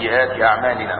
سيئات أعمالنا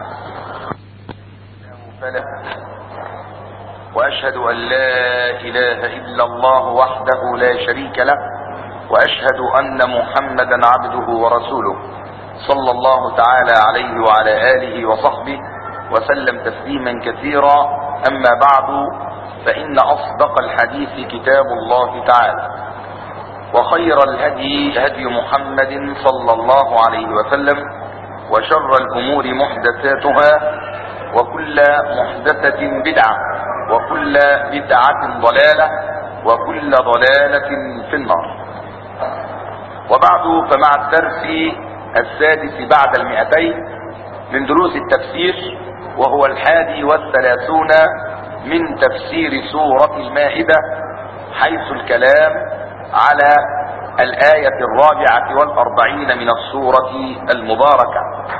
فلا وأشهد أن لا إله إلا الله وحده لا شريك له وأشهد أن محمدا عبده ورسوله صلى الله تعالى عليه وعلى آله وصحبه وسلم تسليما كثيرا أما بعد فإن أصدق الحديث كتاب الله تعالى وخير الهدي هدي محمد صلى الله عليه وسلم وشر الأمور محدثاتها وكل محدثة بدعة وكل بدعة ضلالة وكل ضلالة في النار وبعد فمع الدرس السادس بعد المئتين من دروس التفسير وهو الحادي والثلاثون من تفسير سورة المائدة حيث الكلام على الآية الرابعة والأربعين من السورة المباركة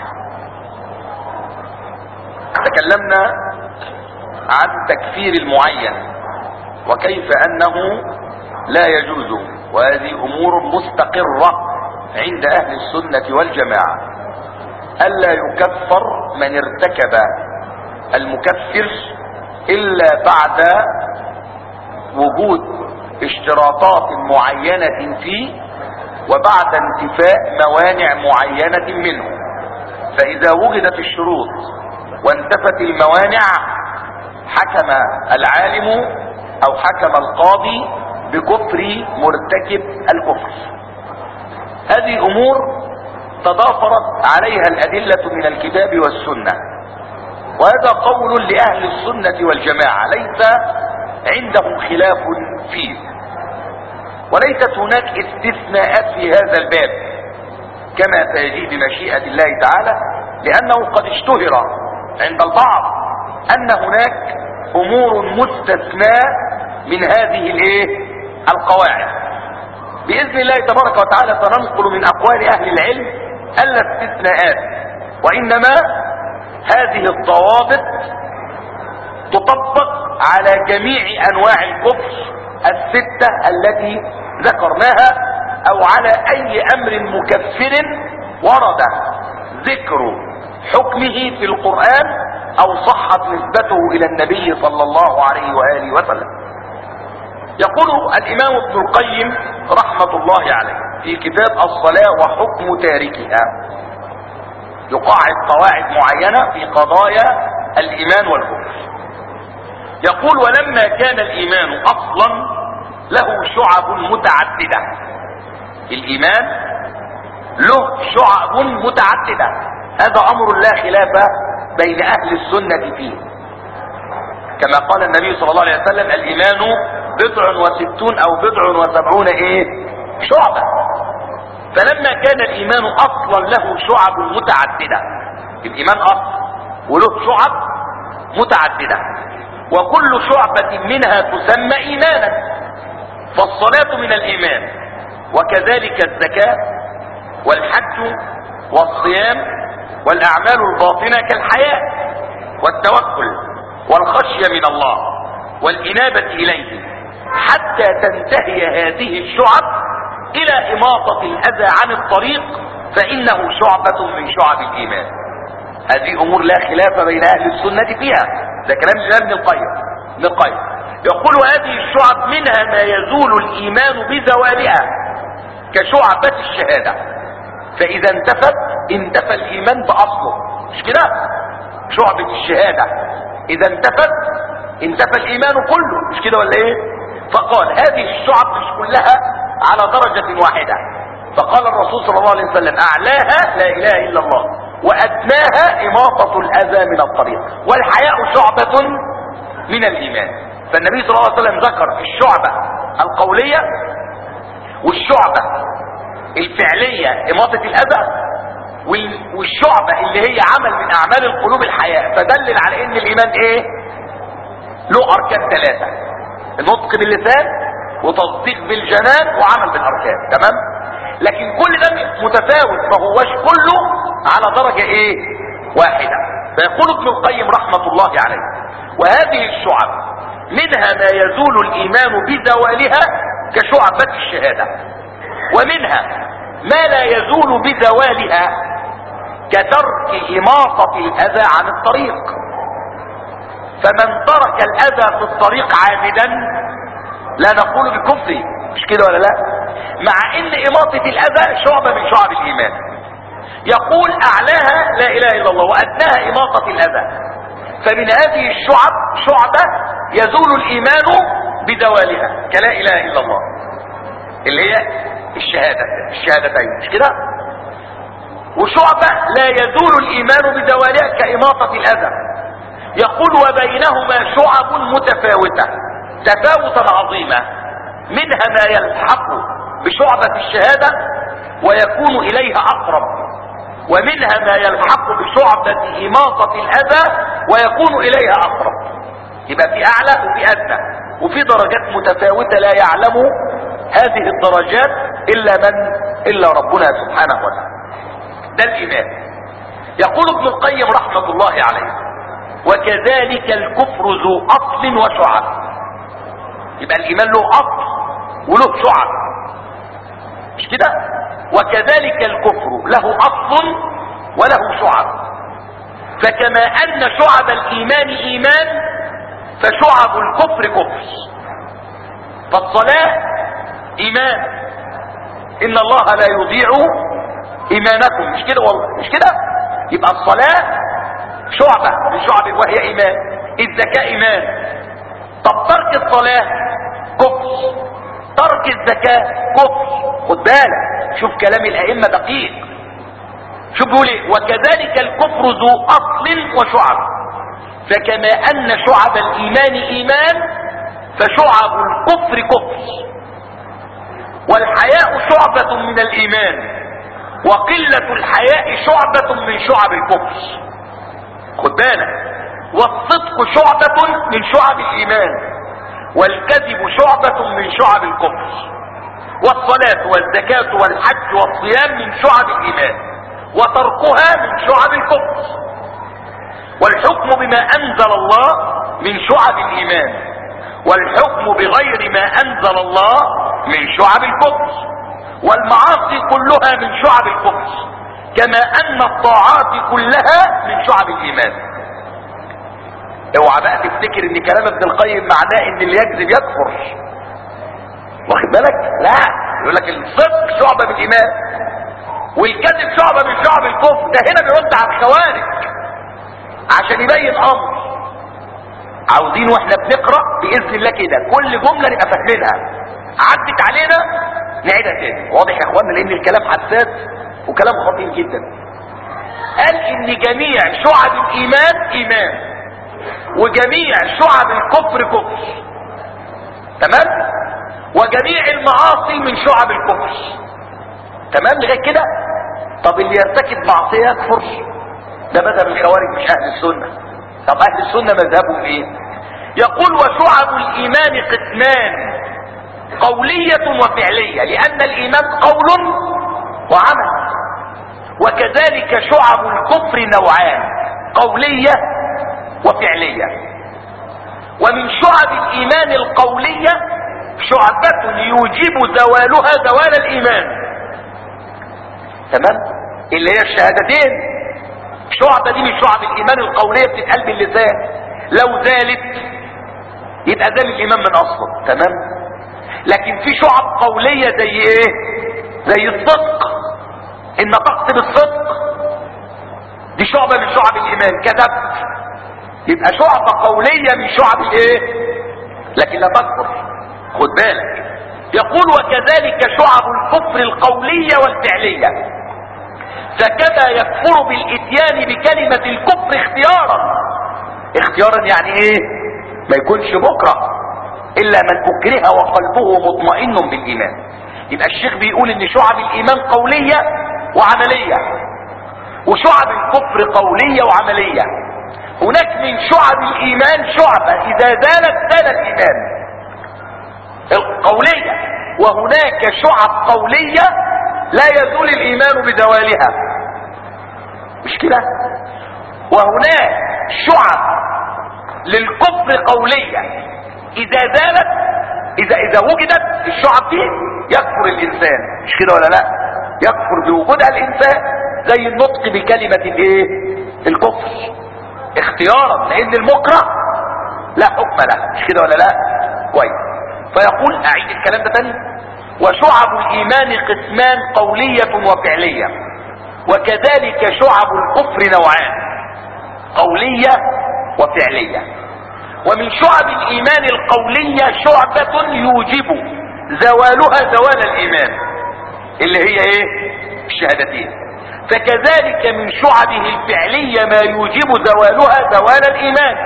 تكلمنا عن تكفير المعين وكيف أنه لا يجوز وهذه أمور مستقرة عند أهل السنة والجماعة ألا يكفر من ارتكب المكفر إلا بعد وجود اشتراطات معينة فيه وبعد انتفاء موانع معينة منه فإذا وجدت الشروط وانتفت الموانع حكم العالم أو حكم القاضي بكفر مرتكب الكفر هذه أمور تضافرت عليها الأدلة من الكتاب والسنة وهذا قول لأهل السنة والجماعة ليس عندهم خلاف فيه وليست هناك استثناءات في هذا الباب كما سيجي بمشيئة الله تعالى لأنه قد اشتهر عند البعض أن هناك أمور مستثناة من هذه الايه القواعد بإذن الله تبارك وتعالى سننقل من أقوال أهل العلم ألا استثناءات وإنما هذه الضوابط تطبق على جميع أنواع الكفر الستة التي ذكرناها أو على أي أمر مكفر ورد ذكر حكمه في القرآن أو صحت نسبته إلى النبي صلى الله عليه وآله وسلم يقول الإمام ابن القيم رحمة الله عليه في كتاب الصلاة وحكم تاركها يقاعد قواعد معينة في قضايا الإيمان والكفر يقول ولما كان الإيمان أصلا له شعب متعددة الإيمان له شعب متعددة هذا أمر لا خلاف بين أهل السنة فيه كما قال النبي صلى الله عليه وسلم الإيمان بضع وستون أو بضع وسبعون إيه شعبة فلما كان الإيمان أصلا له شعب متعددة الإيمان أصل وله شعب متعددة وكل شعبة منها تسمى إيمانا فالصلاة من الإيمان وكذلك الزكاة والحج والصيام والأعمال الباطنة كالحياة والتوكل والخشية من الله والإنابة إليه حتى تنتهي هذه الشعب إلى إماطة الأذى عن الطريق فإنه شعبة من شعب الإيمان هذه أمور لا خلاف بين أهل السنة فيها ده كلام جلال ابن القيم ابن القيم يقول هذه الشعب منها ما يزول الإيمان بزوالها كشعبة الشهادة فإذا انتفت انتفى الإيمان بأصله مش كده شعبة الشهادة إذا انتفت انتفى الإيمان كله مش كده ولا إيه فقال هذه الشعب مش كلها على درجة واحدة فقال الرسول صلى الله عليه وسلم أعلاها لا إله إلا الله وأدناها إماطة الأذى من الطريق والحياء شعبة من الإيمان فالنبي صلى الله عليه وسلم ذكر الشعبة القولية والشعبة الفعلية إماطة الأذى والشعبة اللي هي عمل من أعمال القلوب الحياة فدلل على إن الإيمان إيه له أركان ثلاثة النطق باللسان وتصديق بالجنان وعمل بالاركان تمام لكن كل ده متفاوت ما هوش كله على درجة ايه واحدة فيقول ابن القيم رحمة الله عليه وهذه الشعب منها ما يزول الايمان بزوالها كشعبة الشهادة ومنها ما لا يزول بزوالها كترك إماطة الأذى عن الطريق فمن ترك الأذى في الطريق عامدا لا نقول بكفر مش كده ولا لا مع ان إماطة الأذى شعبة من شعب الإيمان يقول أعلاها لا إله إلا الله وأدناها إماطة الأذى فمن هذه الشعب شعبة يزول الإيمان بدوالها كلا إله إلا الله اللي هي الشهادة الشهادتين مش كده وشعبة لا يزول الإيمان بدوالها كإماطة الأذى يقول وبينهما شعب متفاوتة تفاوتا عظيما منها ما يلحق بشعبة الشهادة ويكون إليها أقرب ومنها ما يلحق بشعبة إماطة الأذى ويكون إليها أقرب يبقى في أعلى وفي أدنى وفي درجات متفاوتة لا يعلم هذه الدرجات إلا من إلا ربنا سبحانه وتعالى ده الإيمان يقول ابن القيم رحمة الله عليه وكذلك الكفر ذو أصل وشعب يبقى الإيمان له أصل وله شعب مش كده وكذلك الكفر له أصل وله شعب فكما أن شعب الإيمان إيمان فشعب الكفر كفر فالصلاة إيمان إن الله لا يضيع إيمانكم مش كده والله مش كده يبقى الصلاة شعبة من شعب وهي إيمان الزكاة إيمان طب ترك الصلاة كفر ترك الزكاة كفر خد بالك شوف كلام الأئمة دقيق شوف بيقول ايه وكذلك الكفر ذو أصل وشعب فكما أن شعب الإيمان إيمان فشعب الكفر كفر والحياء شعبة من الإيمان وقلة الحياء شعبة من شعب الكفر خد بالك والصدق شعبة من شعب الإيمان والكذب شعبة من شعب الكفر والصلاة والزكاة والحج والصيام من شعب الإيمان وتركها من شعب الكفر والحكم بما أنزل الله من شعب الإيمان والحكم بغير ما أنزل الله من شعب الكفر والمعاصي كلها من شعب الكفر كما أن الطاعات كلها من شعب الإيمان اوعى بقى تفتكر ان كلام ابن القيم معناه ان اللي يكذب يكفر واخد بالك لا يقول لك الصدق شعبة من الايمان والكذب شعبة من شعب الكفر ده هنا بيرد على الخوارج عشان يبين امر عاوزين واحنا بنقرا باذن الله كده كل جمله نبقى فاهمينها عدت علينا نعيدها تاني واضح يا اخوانا لان الكلام حساس وكلام خطير جدا قال ان جميع شعب الايمان ايمان وجميع شعب الكفر كفر تمام وجميع المعاصي من شعب الكفر تمام لغايه كده طب اللي يرتكب معصيه يكفر ده مذهب الخوارج مش اهل السنه طب اهل السنه مذهبهم ايه يقول وشعب الايمان قسمان قوليه وفعليه لان الايمان قول وعمل وكذلك شعب الكفر نوعان قوليه وفعلية ومن شعب الإيمان القولية شعبة يوجب زوالها زوال الإيمان تمام اللي هي الشهادتين شعبة دي من شعب الإيمان القولية بتتقال باللسان لو زالت يبقى زال الإيمان من أصله تمام لكن في شعب قولية زي إيه زي الصدق إن نطقت بالصدق دي شعبة من شعب الإيمان كذبت يبقى شعبة قولية من شعب الايه لكن لا تكفر خد بالك يقول وكذلك شعب الكفر القولية والفعلية فكذا يكفر بالاتيان بكلمة الكفر اختيارا اختيارا يعني ايه ما يكونش بكرة الا من اكره وقلبه مطمئن بالايمان يبقى الشيخ بيقول ان شعب الايمان قولية وعملية وشعب الكفر قولية وعملية هناك من شعب الايمان شعبة اذا زالت زال الايمان القولية وهناك شعب قولية لا يزول الايمان بزوالها مش كده وهناك شعب للكفر قولية اذا زالت اذا اذا وجدت الشعب دي يكفر الانسان مش كده ولا لا يكفر بوجودها الانسان زي النطق بكلمة الايه الكفر اختيارا لان المكره لا حكم له مش كده ولا لا كويس فيقول اعيد الكلام ده تاني وشعب الايمان قسمان قولية وفعلية وكذلك شعب الكفر نوعان قولية وفعلية ومن شعب الايمان القولية شعبة يوجب زوالها زوال الايمان اللي هي ايه الشهادتين فكذلك من شعبه الفعلية ما يوجب زوالها زوال الايمان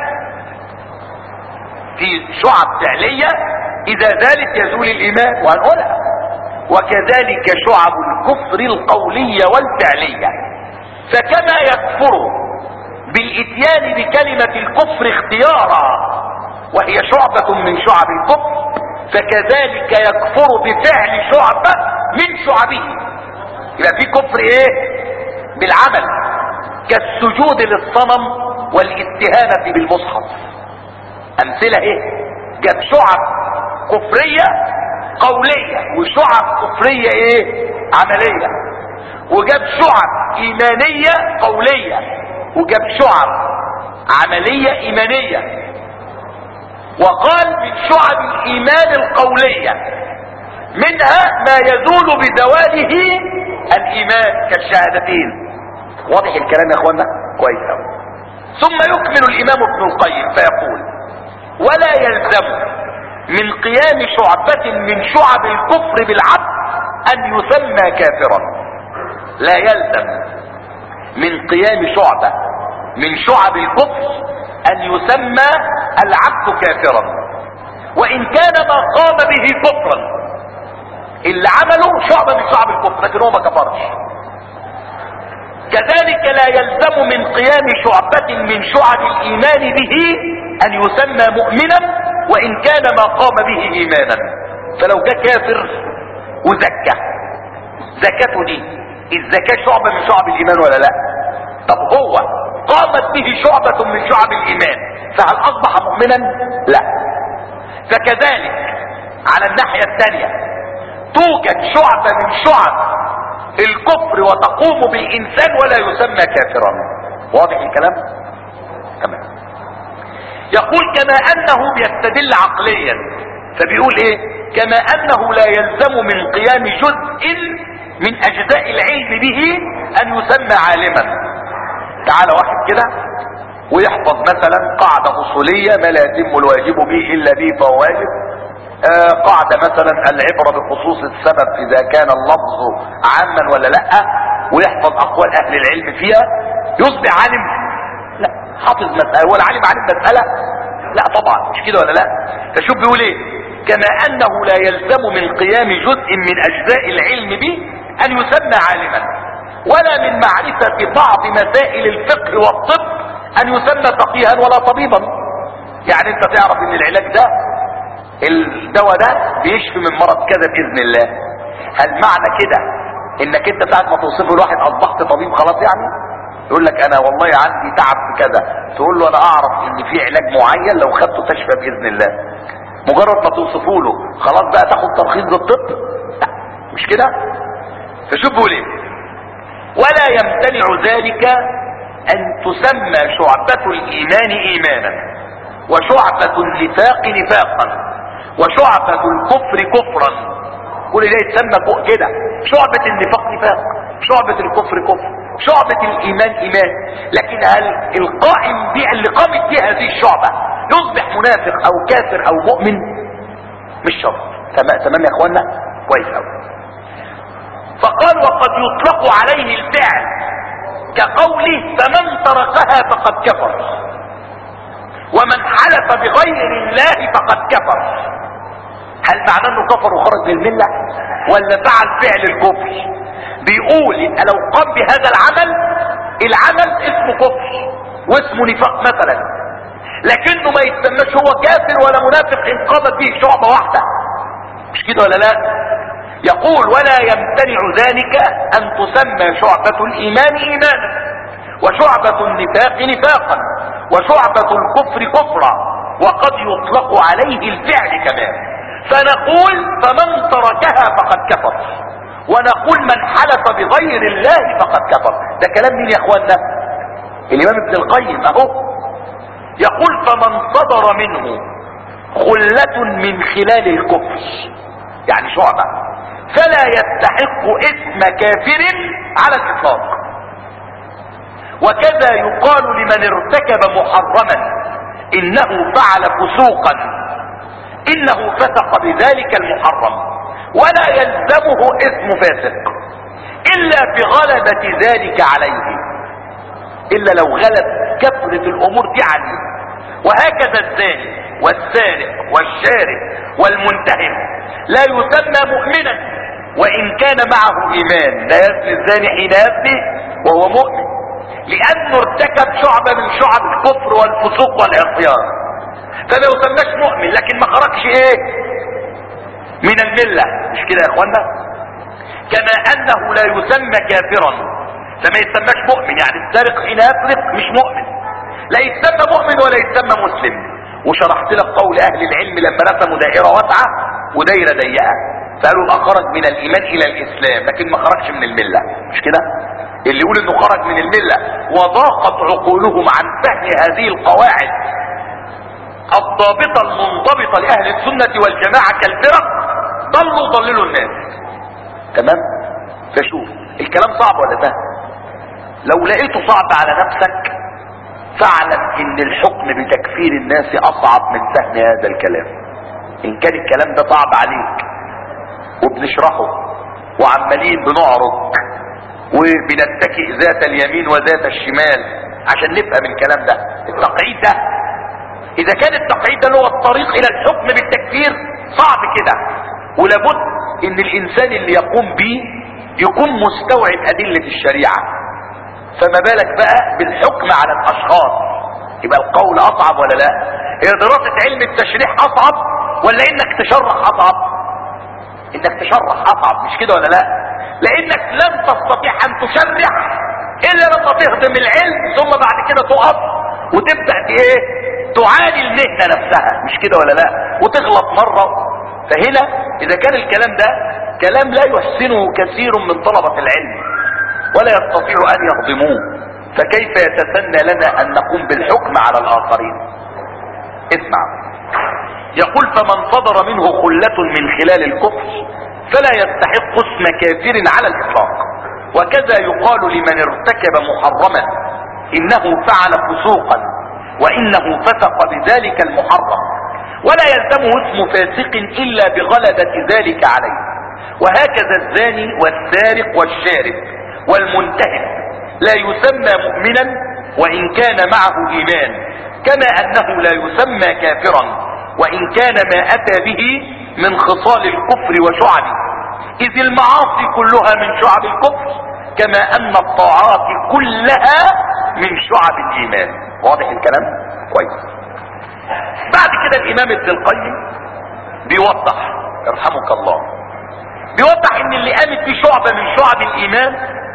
في شعب فعلية اذا زالت يزول الايمان وهنقولها وكذلك شعب الكفر القولية والفعلية فكما يكفر بالاتيان بكلمة الكفر اختيارا وهي شعبة من شعب الكفر فكذلك يكفر بفعل شعبة من شعبه يبقى في كفر ايه بالعمل كالسجود للصنم والاستهانة بالمصحف امثلة ايه جاب شعب كفرية قولية وشعب كفرية ايه عملية وجاب شعب ايمانية قولية وجاب شعب عملية ايمانية وقال من شعب الايمان القولية منها ما يزول بزواله الايمان كالشهادتين واضح الكلام يا اخوانا كويس قوي ثم يكمل الامام ابن القيم فيقول ولا يلزم من قيام شعبة من شعب الكفر بالعبد ان يسمى كافرا لا يلزم من قيام شعبة من شعب الكفر ان يسمى العبد كافرا وان كان ما قام به كفرا اللي عمله شعبة من شعب الكفر لكن هو ما كفرش كذلك لا يلزم من قيام شعبة من شعب الايمان به ان يسمى مؤمنا وان كان ما قام به ايمانا فلو جاء كافر وزكى زكاته دي الزكاة شعبة من شعب الايمان ولا لا طب هو قامت به شعبة من شعب الايمان فهل اصبح مؤمنا لا فكذلك على الناحية الثانية توجد شعبة من شعب الكفر وتقوم بالانسان ولا يسمى كافرا واضح الكلام تمام يقول كما انه بيستدل عقليا فبيقول ايه كما انه لا يلزم من قيام جزء من اجزاء العلم به ان يسمى عالما تعال واحد كده ويحفظ مثلا قاعدة اصولية ما لا يتم الواجب به الا به فهو واجب آه قاعدة مثلا العبرة بخصوص السبب اذا كان اللفظ عاما ولا لا ويحفظ اقوال اهل العلم فيها يصبح عالم لا حافظ مسألة هو العالم عالم مسألة لا طبعا مش كده ولا لا فشوف بيقول ايه كما انه لا يلزم من قيام جزء من اجزاء العلم به ان يسمى عالما ولا من معرفة بعض مسائل الفقه والطب ان يسمى فقيها ولا طبيبا يعني انت تعرف ان العلاج ده الدواء ده بيشفي من مرض كذا باذن الله هل معنى كده انك انت ساعة ما توصفه الواحد اصبحت طبيب خلاص يعني يقول لك انا والله عندي تعب في كذا تقول له انا اعرف ان في علاج معين لو خدته تشفى باذن الله مجرد ما توصفه له خلاص بقى تاخد ترخيص بالطب لا مش كده فشوف بيقول ايه ولا يمتنع ذلك ان تسمى شعبة الايمان ايمانا وشعبة النفاق نفاقا وشعبة الكفر كفرا كل ده يتسمى فوق كده شعبة النفاق نفاق شعبة الكفر كفر شعبة الايمان ايمان لكن هل القائم بها اللي قامت بها هذه الشعبة يصبح منافق او كافر او مؤمن مش شرط تمام تمام يا اخوانا كويس قوي فقال وقد يطلق عليه الفعل كقوله فمن تركها فقد كفر ومن حلف بغير الله فقد كفر هل معناه انه كفر وخرج من المله ولا فعل فعل الكفر بيقول ان لو قام بهذا العمل العمل اسمه كفر واسمه نفاق مثلا لكنه ما يتسماش هو كافر ولا منافق ان قامت به شعبه واحده مش كده ولا لا يقول ولا يمتنع ذلك ان تسمى شعبة الايمان ايمانا وشعبة النفاق نفاقا وشعبة الكفر كفرا وقد يطلق عليه الفعل كمان فنقول فمن تركها فقد كفر ونقول من حلف بغير الله فقد كفر ده كلام مين يا اخوانا الامام ابن القيم اهو يقول فمن صدر منه خلة من خلال الكفر يعني شعبة فلا يستحق اسم كافر على الاطلاق وكذا يقال لمن ارتكب محرما انه فعل فسوقا انه فسق بذلك المحرم ولا يلزمه اسم فاسق الا بغلبة ذلك عليه الا لو غلب كثرة الامور دي عليه وهكذا الزاني والسارق والشارب والمنتهب لا يسمى مؤمنا وان كان معه ايمان لا يزني الزاني حين يزني وهو مؤمن لانه ارتكب شعبة من شعب الكفر والفسوق والعصيان فما يسماش مؤمن لكن ما خرجش ايه من الملة مش كده يا اخوانا كما انه لا يسمى كافرا فما يسماش مؤمن يعني السارق حين يسرق مش مؤمن لا يسمى مؤمن ولا يسمى مسلم وشرحت لك قول اهل العلم لما رسموا دائرة واسعة ودايرة ضيقة فقالوا يبقى خرج من الايمان الى الاسلام لكن ما خرجش من الملة مش كده اللي يقول انه خرج من الملة وضاقت عقولهم عن فهم هذه القواعد الضابطة المنضبطة لأهل السنة والجماعة كالفرق ضلوا ضللوا الناس تمام فشوف الكلام صعب ولا سهل لو لقيته صعب على نفسك فاعلم ان الحكم بتكفير الناس اصعب من فهم هذا الكلام ان كان الكلام ده صعب عليك وبنشرحه وعمالين بنعرض وبنتكئ ذات اليمين وذات الشمال عشان نفهم الكلام ده التقعيد ده اذا كان التقعيد ده هو الطريق الى الحكم بالتكفير صعب كده ولابد ان الانسان اللي يقوم به يكون مستوعب ادلة الشريعة فما بالك بقى بالحكم على الاشخاص يبقى القول اصعب ولا لا هي دراسة علم التشريح اصعب ولا انك تشرح اصعب انك تشرح اصعب مش كده ولا لا لانك لن تستطيع ان تشرح الا لما تهضم العلم ثم بعد كده تقف وتبدأ ايه تعاني المهنة نفسها مش كده ولا لا وتغلط مرة فهنا اذا كان الكلام ده كلام لا يحسنه كثير من طلبة العلم ولا يستطيع ان يهضموه فكيف يتسنى لنا ان نقوم بالحكم على الاخرين اسمع يقول فمن صدر منه خلة من خلال الكفر فلا يستحق اسم كافر على الاطلاق وكذا يقال لمن ارتكب محرما انه فعل فسوقا وانه فسق بذلك المحرم ولا يلزمه اسم فاسق الا بغلبة ذلك عليه وهكذا الزاني والسارق والشارب والمنتهب لا يسمى مؤمنا وان كان معه ايمان كما انه لا يسمى كافرا وان كان ما اتى به من خصال الكفر وشعبه اذ المعاصي كلها من شعب الكفر كما ان الطاعات كلها من شعب الايمان واضح الكلام كويس بعد كده الامام ابن القيم بيوضح يرحمك الله بيوضح ان اللي قامت فيه شعبة من شعب الايمان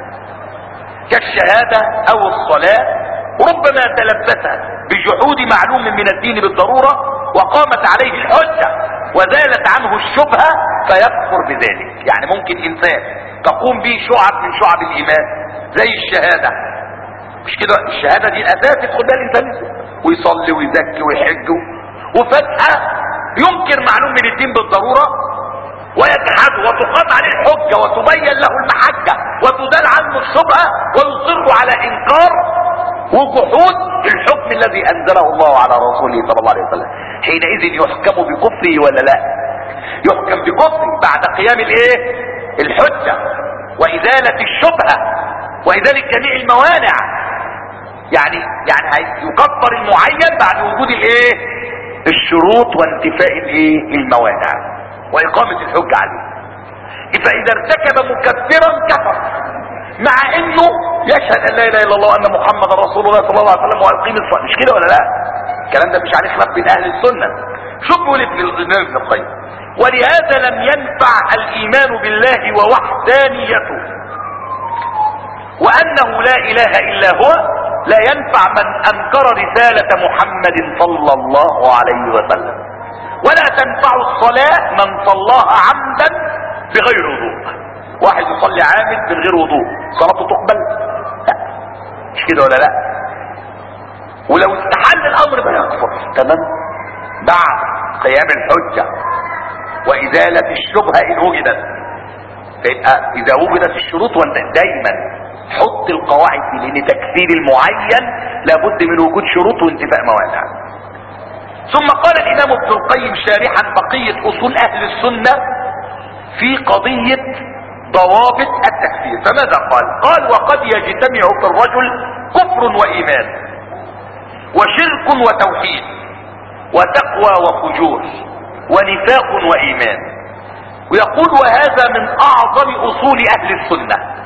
كالشهادة او الصلاة ربما تلبسها بجحود معلوم من الدين بالضرورة وقامت عليه الحجة وزالت عنه الشبهة فيكفر بذلك يعني ممكن انسان تقوم به شعب من شعب الايمان زي الشهادة مش كده الشهادة دي اساس يدخل بها الانسان ويصلي ويزكي ويحج وفجأة ينكر معلوم من الدين بالضرورة ويجحد وتقام عليه الحجة وتبين له المحجة وتزال عنه الشبهة ويصر على انكار وجحود الحكم الذي انزله الله على رسوله صلى الله عليه وسلم حينئذ يحكم بكفره ولا لا يحكم بكفره بعد قيام الايه الحجة وازالة الشبهة وازالة جميع الموانع يعني يعني يكفر المعين بعد وجود الايه الشروط وانتفاء الايه الموانع واقامة الحجة عليه فاذا ارتكب مكفرا كفر مع انه يشهد ان لا اله الا الله وان محمد رسول الله صلى الله عليه وسلم ويقيم الصلاه مش كده ولا لا الكلام ده مش عليه خلاف بين اهل السنه شوف بيقول ابن الامام ابن القيم ولهذا لم ينفع الايمان بالله ووحدانيته وانه لا اله الا هو لا ينفع من انكر رسالة محمد صلى الله عليه وسلم ولا تنفع الصلاة من صلاها عمدا بغير وضوء واحد يصلي عامد من غير وضوء صلاته تقبل لا مش كده ولا لا ولو استحل الامر ما يكفر تمام بعد قيام الحجة وازالة الشبهة ان وجدت فيبقى اذا وجدت الشروط دايما حط القواعد دي لان تكفير المعين لابد من وجود شروط وانتفاء موانع ثم قال الامام ابن القيم شارحا بقية اصول اهل السنة في قضية ضوابط التكفير فماذا قال قال وقد يجتمع في الرجل كفر وايمان وشرك وتوحيد وتقوى وفجور ونفاق وايمان ويقول وهذا من اعظم اصول اهل السنة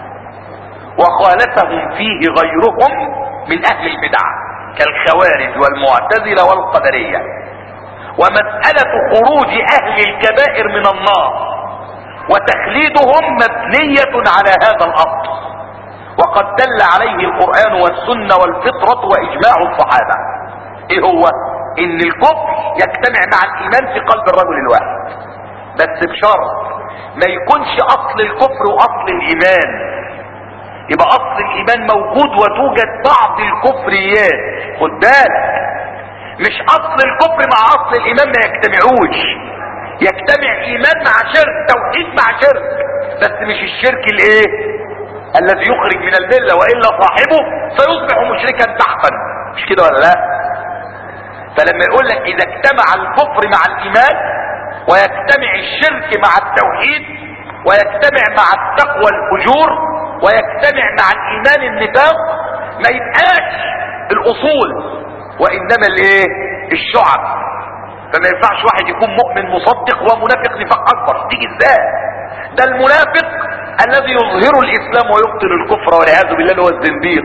وخالفهم فيه غيرهم من اهل البدع كالخوارج والمعتزلة والقدرية ومسألة خروج اهل الكبائر من النار وتخليدهم مبنية على هذا الاصل وقد دل عليه القرآن والسنة والفطرة واجماع الصحابة ايه هو ان الكفر يجتمع مع الايمان في قلب الرجل الواحد بس بشرط ما يكونش اصل الكفر واصل الايمان يبقى اصل الايمان موجود وتوجد بعض الكفريات خد بالك مش اصل الكفر مع اصل الايمان ما يجتمعوش يجتمع ايمان مع شرك توحيد مع شرك بس مش الشرك الايه الذي يخرج من المله والا صاحبه فيصبح مشركا تحتا مش كده ولا لا فلما يقول لك اذا اجتمع الكفر مع الايمان ويجتمع الشرك مع التوحيد ويجتمع مع التقوى الفجور ويجتمع مع الايمان النفاق ما يبقاش الاصول وانما الايه الشعب فما ينفعش واحد يكون مؤمن مصدق ومنافق نفاق اكبر تيجي ازاي ده المنافق الذي يظهر الاسلام ويبطل الكفر والعياذ بالله اللي هو الزنديق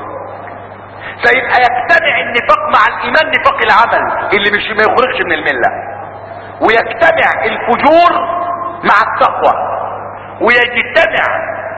فيبقى يجتمع النفاق مع الايمان نفاق العمل اللي مش ما يخرجش من المله ويجتمع الفجور مع التقوى ويجتمع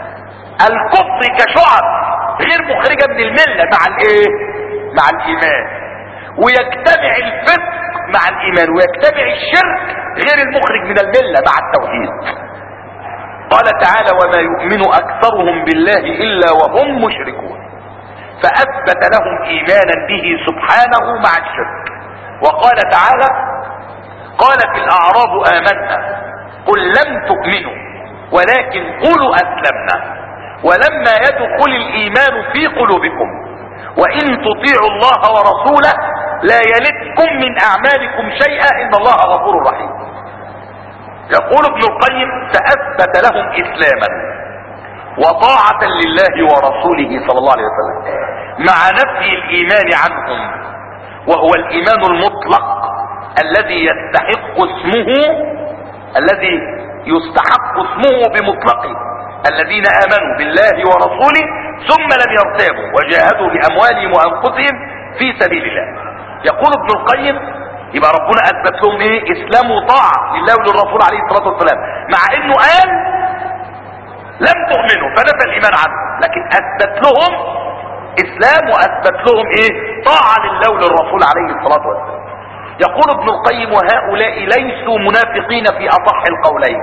الكفر كشعب غير مخرجه من المله مع الايه مع الايمان ويجتمع الفسق مع الايمان ويجتمع الشرك غير المخرج من المله مع التوحيد قال تعالى وما يؤمن اكثرهم بالله الا وهم مشركون فاثبت لهم ايمانا به سبحانه مع الشرك وقال تعالى قالت الاعراب امنا قل لم تؤمنوا ولكن قولوا اسلمنا ولما يدخل الايمان في قلوبكم وان تطيعوا الله ورسوله لا يلدكم من اعمالكم شيئا ان الله غفور رحيم يقول ابن القيم فاثبت لهم اسلاما وطاعة لله ورسوله صلى الله عليه وسلم مع نفي الايمان عنهم وهو الايمان المطلق الذي يستحق اسمه الذي يستحق اسمه بمطلقه الذين امنوا بالله ورسوله ثم لم يرتابوا وجاهدوا باموالهم وانفسهم في سبيل الله يقول ابن القيم يبقى ربنا اثبت لهم ايه اسلام وطاعه لله وللرسول عليه الصلاه والسلام مع انه قال لم تؤمنوا فنفى الايمان عنه لكن اثبت لهم اسلام واثبت لهم ايه طاعه لله وللرسول عليه الصلاه والسلام يقول ابن القيم وهؤلاء ليسوا منافقين في اصح القولين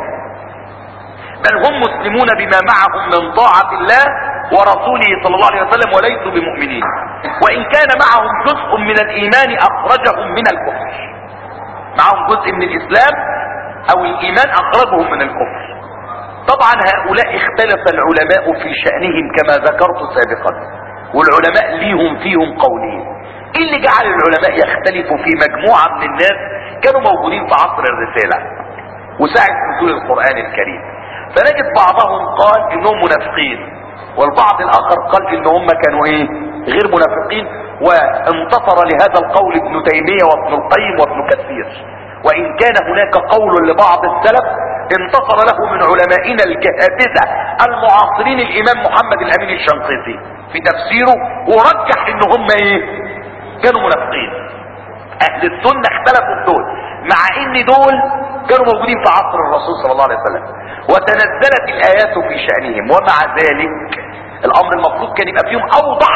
بل هم مسلمون بما معهم من طاعه الله ورسوله صلى الله عليه وسلم وليسوا بمؤمنين وان كان معهم جزء من الايمان اخرجهم من الكفر معهم جزء من الاسلام او الايمان اخرجهم من الكفر طبعا هؤلاء اختلف العلماء في شأنهم كما ذكرت سابقا والعلماء ليهم فيهم قولين ايه اللي جعل العلماء يختلفوا في مجموعة من الناس كانوا موجودين في عصر الرسالة وساعة نزول القرآن الكريم فنجد بعضهم قال انهم منافقين والبعض الاخر قال ان هم كانوا ايه غير منافقين وانتصر لهذا القول ابن تيمية وابن القيم وابن كثير وان كان هناك قول لبعض السلف انتصر له من علمائنا الجهابذة المعاصرين الامام محمد الامين الشنقيطي في تفسيره ورجح ان هم ايه كانوا منافقين اهل السنة اختلفوا في دول مع ان دول كانوا موجودين في عصر الرسول صلى الله عليه وسلم وتنزلت الايات في شأنهم ومع ذلك الامر المفروض كان يبقى فيهم اوضح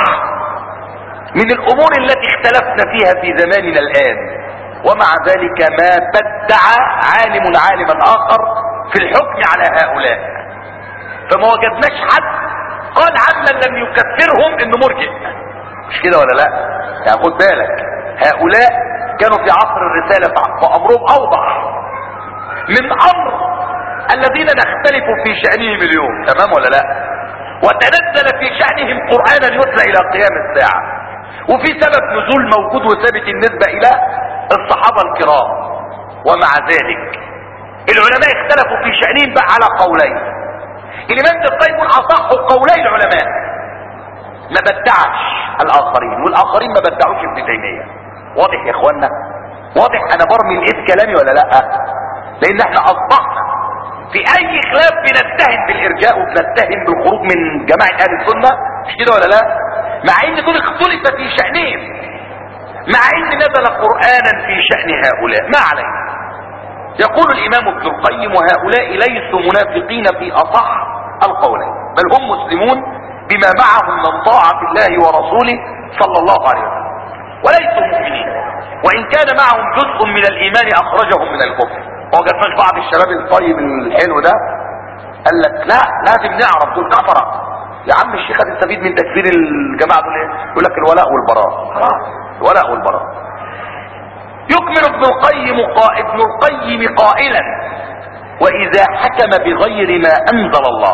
من الامور التي اختلفنا فيها في زماننا الان ومع ذلك ما بدع عالم عالما اخر في الحكم على هؤلاء فما وجدناش حد قال عمن لم يكفرهم انه مرجئ مش كده ولا لا يعني خد بالك هؤلاء كانوا في عصر الرسالة فأمرهم أوضح من أمر الذين نختلف في شأنهم اليوم تمام ولا لا وتنزل في شأنهم قرآنا يتلى إلى قيام الساعة وفي سبب نزول موجود وثابت النسبة إلى الصحابة الكرام ومع ذلك العلماء اختلفوا في شأنهم بقى على قولين الإمام القيم أصح قولي العلماء ما بدعش الآخرين والآخرين ما بدعوش ابن تيمية واضح يا اخوانا واضح انا برمي الايد كلامي ولا لا لان احنا اصبحنا في اي خلاف بنتهم بالارجاء وبنتهم بالخروج من جماعة اهل السنة مش كده ولا لا مع ان دول اختلف في شأنهم مع ان نزل قرآنا في شأن هؤلاء ما علينا يقول الامام ابن القيم وهؤلاء ليسوا منافقين في اصح القولين بل هم مسلمون بما معهم من طاعة الله ورسوله صلى الله عليه وسلم وليسوا مؤمنين وان كان معهم جزء من الايمان اخرجهم من الكفر وجدناش بعض الشباب الطيب الحلو ده قال لك لا لازم نعرف دول كفره يا عم الشيخ هتستفيد من تكفير الجماعه دول ايه يقول لك الولاء والبراء خلاص الولاء والبراء يكمل ابن القيم قا... ابن القيم قائلا واذا حكم بغير ما انزل الله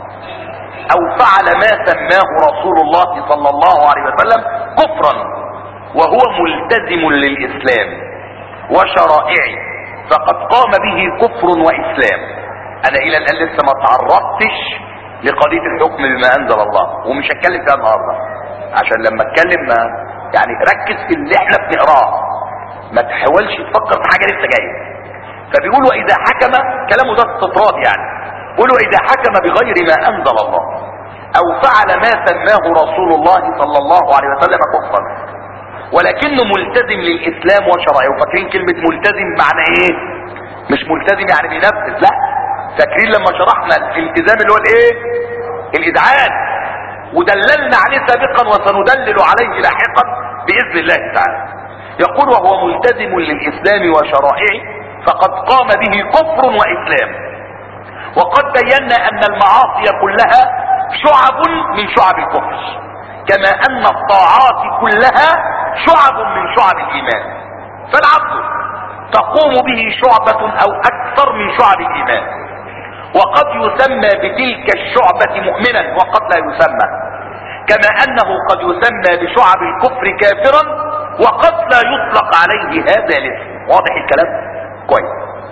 او فعل ما سماه رسول الله صلى الله عليه وسلم كفرا وهو ملتزم للاسلام وشرائعه فقد قام به كفر واسلام انا الى الان لسه ما تعرضتش لقضيه الحكم بما انزل الله ومش هتكلم فيها النهارده عشان لما اتكلم ما يعني ركز في اللي احنا بنقراه ما تحاولش تفكر في حاجه لسه جايه فبيقول واذا حكم كلامه ده استطراد يعني يقول واذا حكم بغير ما انزل الله او فعل ما سماه رسول الله صلى الله عليه وسلم كفرا ولكنه ملتزم للاسلام وشرائعه فاكرين كلمة ملتزم معنى ايه مش ملتزم يعني بينفذ لا فاكرين لما شرحنا الالتزام اللي هو الايه الاذعان ودللنا عليه سابقا وسندلل عليه لاحقا باذن الله تعالى يقول وهو ملتزم للاسلام وشرائعه فقد قام به كفر واسلام وقد بينا ان المعاصي كلها شعب من شعب الكفر كما ان الطاعات كلها شعب من شعب الايمان فالعبد تقوم به شعبة او اكثر من شعب الايمان وقد يسمى بتلك الشعبة مؤمنا وقد لا يسمى كما انه قد يسمى بشعب الكفر كافرا وقد لا يطلق عليه هذا الاسم واضح الكلام كويس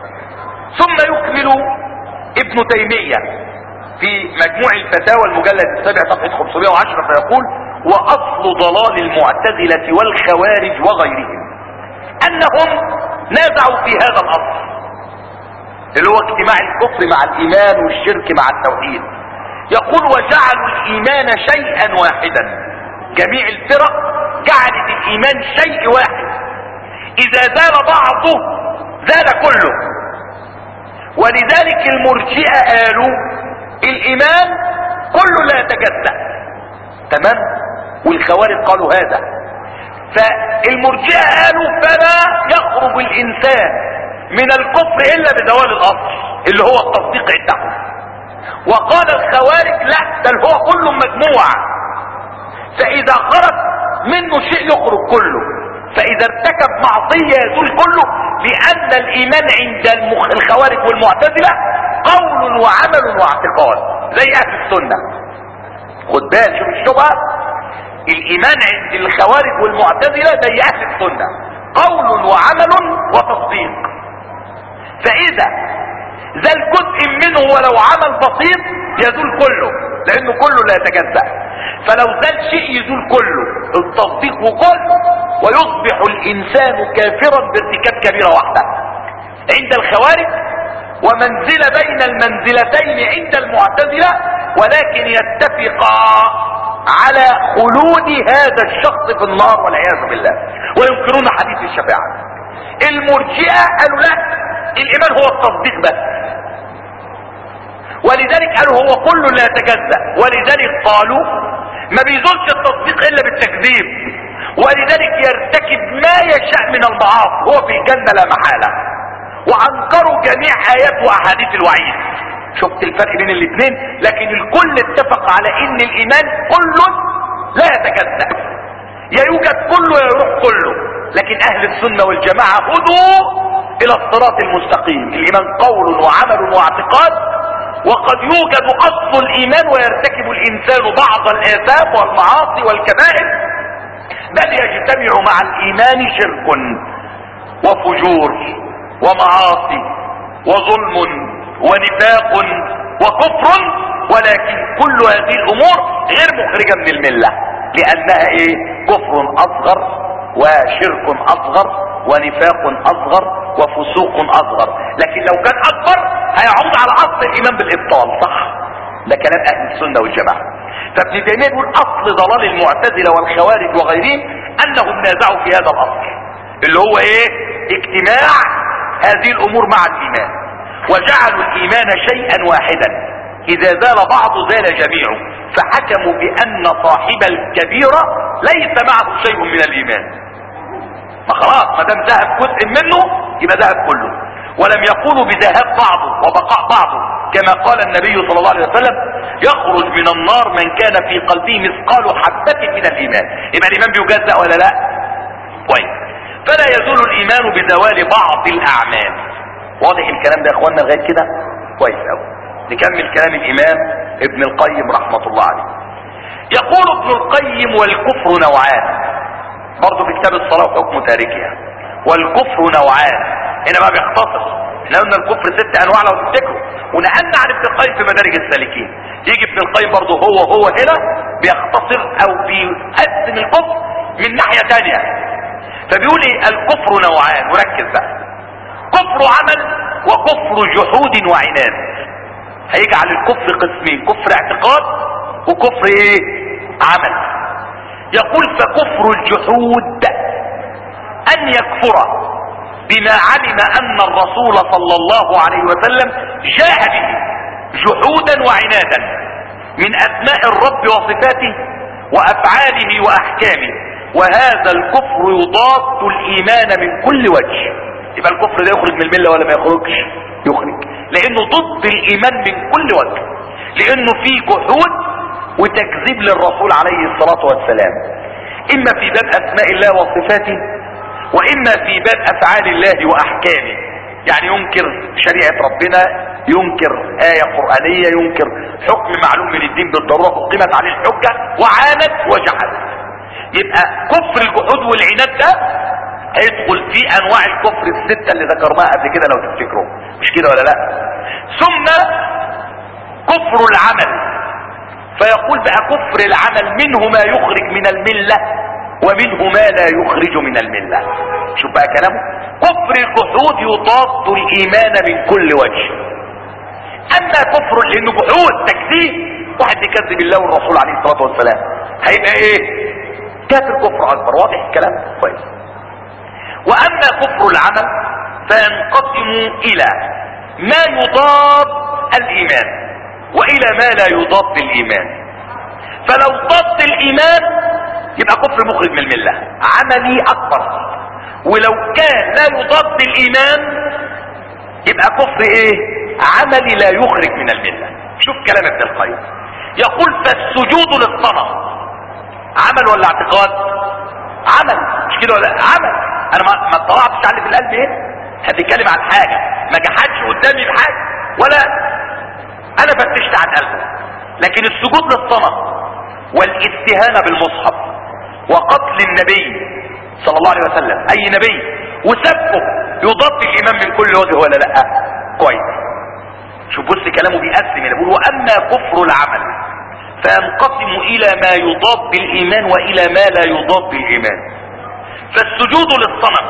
ثم يكمل ابن تيمية في مجموع الفتاوى المجلد السابع صفحة 510 فيقول واصل ضلال المعتزلة والخوارج وغيرهم انهم نازعوا في هذا الاصل اللي هو اجتماع الكفر مع الايمان والشرك مع التوحيد يقول وجعلوا الايمان شيئا واحدا جميع الفرق جعلت الايمان شيء واحد اذا زال بعضه زال كله ولذلك المرجئة قالوا الايمان كله لا يتجزأ تمام والخوارج قالوا هذا فالمرجئة قالوا فلا يخرج الانسان من الكفر الا بزوال الاصل اللي هو التصديق عندهم وقال الخوارج لا بل هو كل مجموع فاذا خرج منه شيء يخرج كله فاذا ارتكب معصية يزول كله لان الايمان عند المخ... الخوارج والمعتزلة قول وعمل واعتقاد زي اهل السنة خد بال شوف الشبهة الايمان عند الخوارج والمعتزلة زي اهل السنة قول وعمل وتصديق فاذا زال جزء منه ولو عمل بسيط يزول كله لانه كله لا يتجزأ فلو زال شيء يزول كله التصديق كله ويصبح الانسان كافرا بارتكاب كبيرة واحدة عند الخوارج ومنزلة بين المنزلتين عند المعتزلة ولكن يتفقا على خلود هذا الشخص في النار والعياذ بالله وينكرون حديث الشفاعة المرجئة قالوا لا الايمان هو التصديق بس ولذلك قالوا هو كله لا يتجزأ ولذلك قالوا ما بيزولش التصديق الا بالتكذيب ولذلك يرتكب ما يشاء من المعاصي هو في الجنة لا محالة وانكروا جميع ايات واحاديث الوعيد شفت الفرق بين الاثنين لكن الكل اتفق على ان الايمان كله لا يتجزأ يا يوجد كله يا يروح كله لكن اهل السنة والجماعة هدوا الى الصراط المستقيم الايمان قول وعمل واعتقاد وقد يوجد اصل الايمان ويرتكب الانسان بعض الاثام والمعاصي والكبائر بل يجتمع مع الايمان شرك وفجور ومعاصي وظلم ونفاق وكفر ولكن كل هذه الامور غير مخرجة من الملة لانها ايه كفر اصغر وشرك اصغر ونفاق اصغر وفسوق اصغر لكن لو كان اكبر هيعود على اصل الايمان بالابطال صح ده كلام اهل السنة والجماعة فابن تيمية يقول اصل ضلال المعتزلة والخوارج وغيرهم انهم نازعوا في هذا الاصل اللي هو ايه اجتماع هذه الامور مع الايمان وجعلوا الايمان شيئا واحدا اذا زال بعض زال جميعه فحكموا بان صاحب الكبيرة ليس معه شيء من الايمان ما خلاص ما دام ذهب جزء منه يبقى ذهب كله ولم يقولوا بذهاب بعضه وبقاء بعضه كما قال النبي صلى الله عليه وسلم يخرج من النار من كان في قلبه مثقال حبة من الايمان يبقى الايمان بيجزأ ولا لا كويس فلا يزول الايمان بزوال بعض الاعمال واضح الكلام ده يا اخوانا لغايه كده كويس قوي نكمل كلام الامام ابن القيم رحمه الله عليه يقول ابن القيم والكفر نوعان برضه في كتاب الصلاه وحكم تاركها والكفر نوعان هنا بقى بيختصر احنا قلنا الكفر ست انواع لو تفتكروا ونقلنا عن ابن القيم في مدارج السالكين يجي ابن القيم برضه هو هو هنا بيختصر او بيقسم الكفر من ناحيه ثانيه فبيقول ايه الكفر نوعان وركز بقى كفر عمل وكفر جحود وعناد هيجعل الكفر قسمين كفر اعتقاد وكفر ايه عمل يقول فكفر الجحود ان يكفر بما علم ان الرسول صلى الله عليه وسلم جاء به جحودا وعنادا من اسماء الرب وصفاته وافعاله واحكامه وهذا الكفر يضاد الايمان من كل وجه يبقى الكفر ده يخرج من المله ولا ما يخرجش يخرج لانه ضد الايمان من كل وجه لانه فيه جحود وتكذيب للرسول عليه الصلاه والسلام اما في باب اسماء الله وصفاته واما في باب افعال الله واحكامه يعني ينكر شريعه ربنا ينكر آية قرآنية ينكر حكم معلوم من الدين بالضرورة قيمت عليه الحجة وعاند وجحد يبقى كفر الجحود والعناد ده هيدخل في انواع الكفر الستة اللي ذكرناها قبل كده لو تفتكروا مش كده ولا لا ثم كفر العمل فيقول بقى كفر العمل منه ما يخرج من الملة ومنه ما لا يخرج من الملة شوف بقى كلامه كفر الجحود يضاد الايمان من كل وجه اما كفر لانه جحود تكذيب واحد بيكذب الله والرسول عليه الصلاة والسلام هيبقى ايه كافر كفر اكبر واضح الكلام كويس واما كفر العمل فينقسم الى ما يضاد الايمان والى ما لا يضاد الايمان فلو ضد الايمان يبقى كفر مخرج من المله عملي اكبر ولو كان لا يضاد الايمان يبقى كفر ايه عملي لا يخرج من المله شوف كلام ابن القيم يقول فالسجود للصنم عمل ولا اعتقاد عمل مش كده ولا عمل انا ما ما اطلعتش على اللي في القلب ايه هتتكلم عن حاجه ما جحدش قدامي بحاجه ولا انا فتشت عن قلبه لكن السجود للصنم والاستهانه بالمصحف وقتل النبي صلى الله عليه وسلم اي نبي وسبه يضاد الايمان من كل وجه ولا لا كويس شوف بص كلامه بيقسم هنا بيقول واما كفر العمل فينقسم الى ما يضاد الايمان والى ما لا يضاد الايمان فالسجود للصنم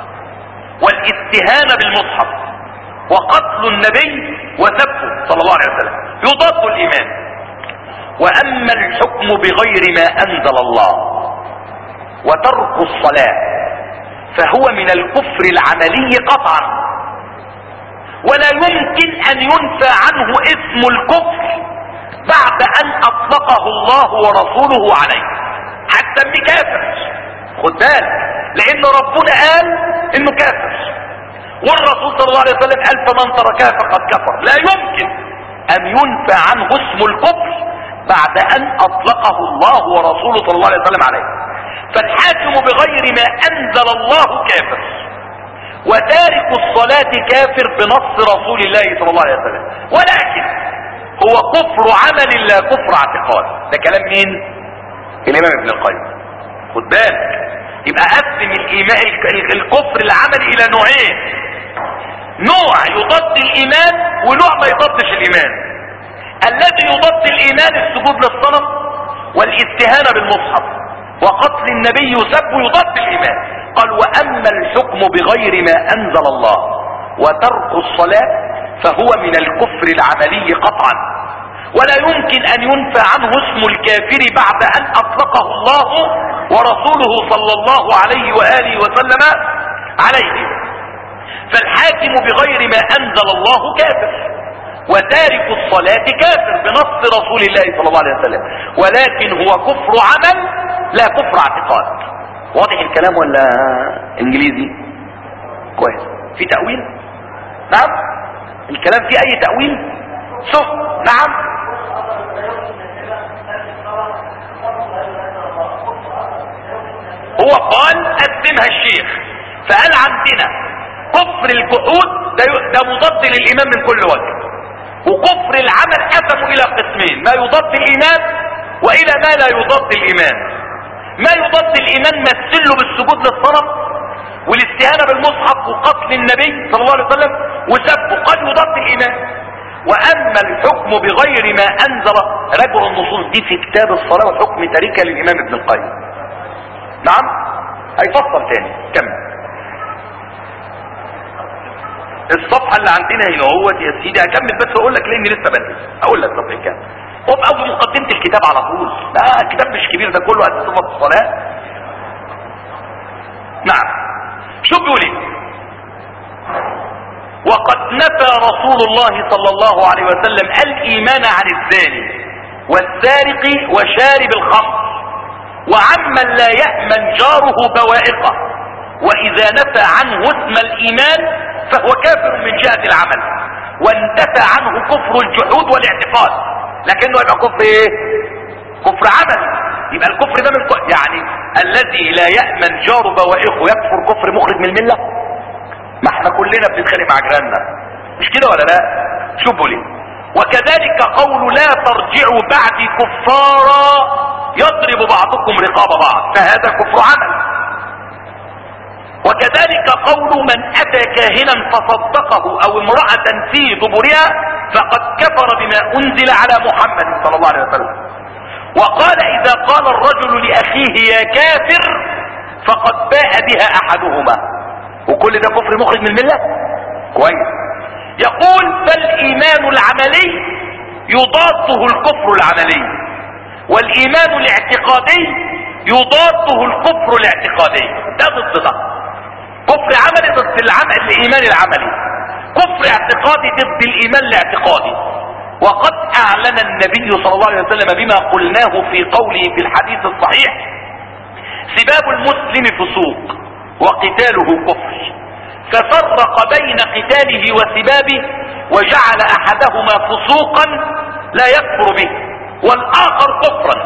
والاستهانة بالمصحف وقتل النبي وسبه صلى الله عليه وسلم يضاد الايمان واما الحكم بغير ما انزل الله وترك الصلاة فهو من الكفر العملي قطعا ولا يمكن ان ينفى عنه اسم الكفر بعد ان اطلقه الله ورسوله عليه حتى ابن كافر خد بالك لان ربنا قال انه كافر والرسول صلى الله عليه وسلم قال فمن تركها فقد كفر لا يمكن ان ينفى عنه اسم الكفر بعد ان اطلقه الله ورسوله صلى الله عليه وسلم عليه فالحاكم بغير ما انزل الله كافر وتارك الصلاة كافر بنص رسول الله صلى الله عليه وسلم ولكن هو كفر عمل لا كفر اعتقاد ده كلام مين الامام ابن القيم خد بالك يبقى قسم الايمان الكفر العملي الى نوعين نوع يضاد الايمان ونوع ما يضادش الايمان الذي يضاد الايمان السجود للصنم والاستهانة بالمصحف وقتل النبي يسب يضاد الايمان قال واما الحكم بغير ما انزل الله وترك الصلاة فهو من الكفر العملي قطعا ولا يمكن ان ينفى عنه اسم الكافر بعد ان اطلقه الله ورسوله صلى الله عليه وآله وسلم عليه فالحاكم بغير ما انزل الله كافر وتارك الصلاة كافر بنص رسول الله صلى الله عليه وسلم ولكن هو كفر عمل لا كفر اعتقاد واضح الكلام ولا انجليزي كويس في تأويل نعم الكلام فيه اي تأويل سوء نعم هو قال قدمها الشيخ فقال عندنا كفر الجحود ده, ده مضاد للايمان من كل وجه وكفر العمل قسموا الى قسمين ما يضاد الايمان والى ما لا يضاد الايمان ما يضاد الايمان مثله بالسجود للصنم والاستهانة بالمصحف وقتل النبي صلى الله عليه وسلم وسبه قد يضاد الايمان واما الحكم بغير ما انزل رجع النصوص دي في كتاب الصلاة وحكم تاركها للامام ابن القيم نعم هيفصل تاني كمل الصفحة اللي عندنا هنا هو يا سيدي هكمل بس اقول لك لاني لسه بدرس اقول لك صفحة كام هو اول مقدمة الكتاب على طول لا الكتاب مش كبير ده كله قد صفة الصلاة نعم شو بيقول ايه وقد نفى رسول الله صلى الله عليه وسلم الايمان عن الزاني والسارق وشارب الخمر وعمن لا يأمن جاره بوائقه واذا نفى عنه اسم الايمان فهو كافر من جهة العمل وانتفى عنه كفر الجحود والاعتقاد لكنه يبقى كفر ايه كفر عمل يبقى الكفر ده من ك... يعني الذي لا يأمن جار بوائقه يكفر كفر مخرج من الملة ما احنا كلنا بنتخانق مع جيراننا مش كده ولا لا شوفوا ليه وكذلك قول لا ترجعوا بعد كفارا يضرب بعضكم رقاب بعض فهذا كفر عمل وكذلك قول من اتى كاهنا فصدقه او امرأة في دبرها فقد كفر بما انزل على محمد صلى الله عليه وسلم وقال اذا قال الرجل لاخيه يا كافر فقد باء بها احدهما وكل ده كفر مخرج من الملة كويس يقول فالايمان العملي يضاده الكفر العملي والايمان الاعتقادي يضاده الكفر الاعتقادي ده ضد ده كفر عملي ضد العمل الايمان العملي كفر اعتقادي ضد الايمان الاعتقادي وقد اعلن النبي صلى الله عليه وسلم بما قلناه في قوله في الحديث الصحيح سباب المسلم فسوق وقتاله كفر ففرق بين قتاله وسبابه وجعل احدهما فسوقا لا يكفر به والاخر كفرا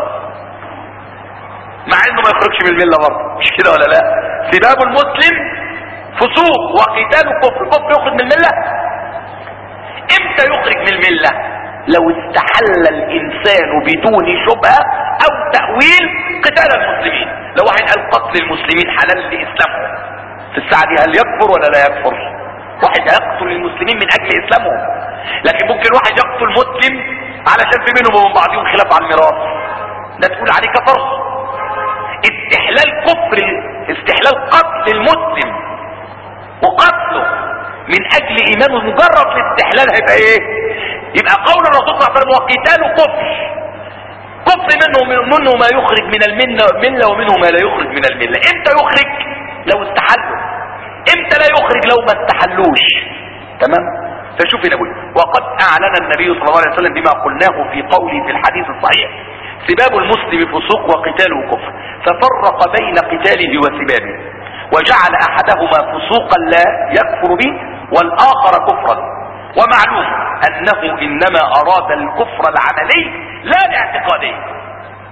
مع انه ما يخرجش من المله برضه مش كده ولا لا سباب المسلم فسوق وقتاله كفر كفر يخرج من المله امتى يخرج من المله لو استحل الانسان بدون شبهه او تاويل قتال المسلمين لو واحد قال قتل المسلمين حلال لاسلامهم في الساعه دي هل يكفر ولا لا يكفر واحد هيقتل المسلمين من اجل اسلامهم لكن ممكن واحد يقتل مسلم علشان في بينهم وبين بعضهم خلاف على الميراث ده تقول عليه كفر استحلال كفر استحلال قتل المسلم وقتله من اجل ايمانه مجرد الاستحلال هيبقى ايه يبقى قول الرسول صلى الله عليه وسلم وقتاله كفر كفر منه منه ما يخرج من المله مله ومنه ما لا يخرج من المله امتى يخرج لو استحلوا امتى لا يخرج لو ما استحلوش تمام فشوف هنا بقول وقد اعلن النبي صلى الله عليه وسلم بما قلناه في قوله في الحديث الصحيح سباب المسلم فسوق وقتاله كفر ففرق بين قتاله وسبابه وجعل احدهما فسوقا لا يكفر به والاخر كفرا ومعلوم انه انما اراد الكفر العملي لا الاعتقادي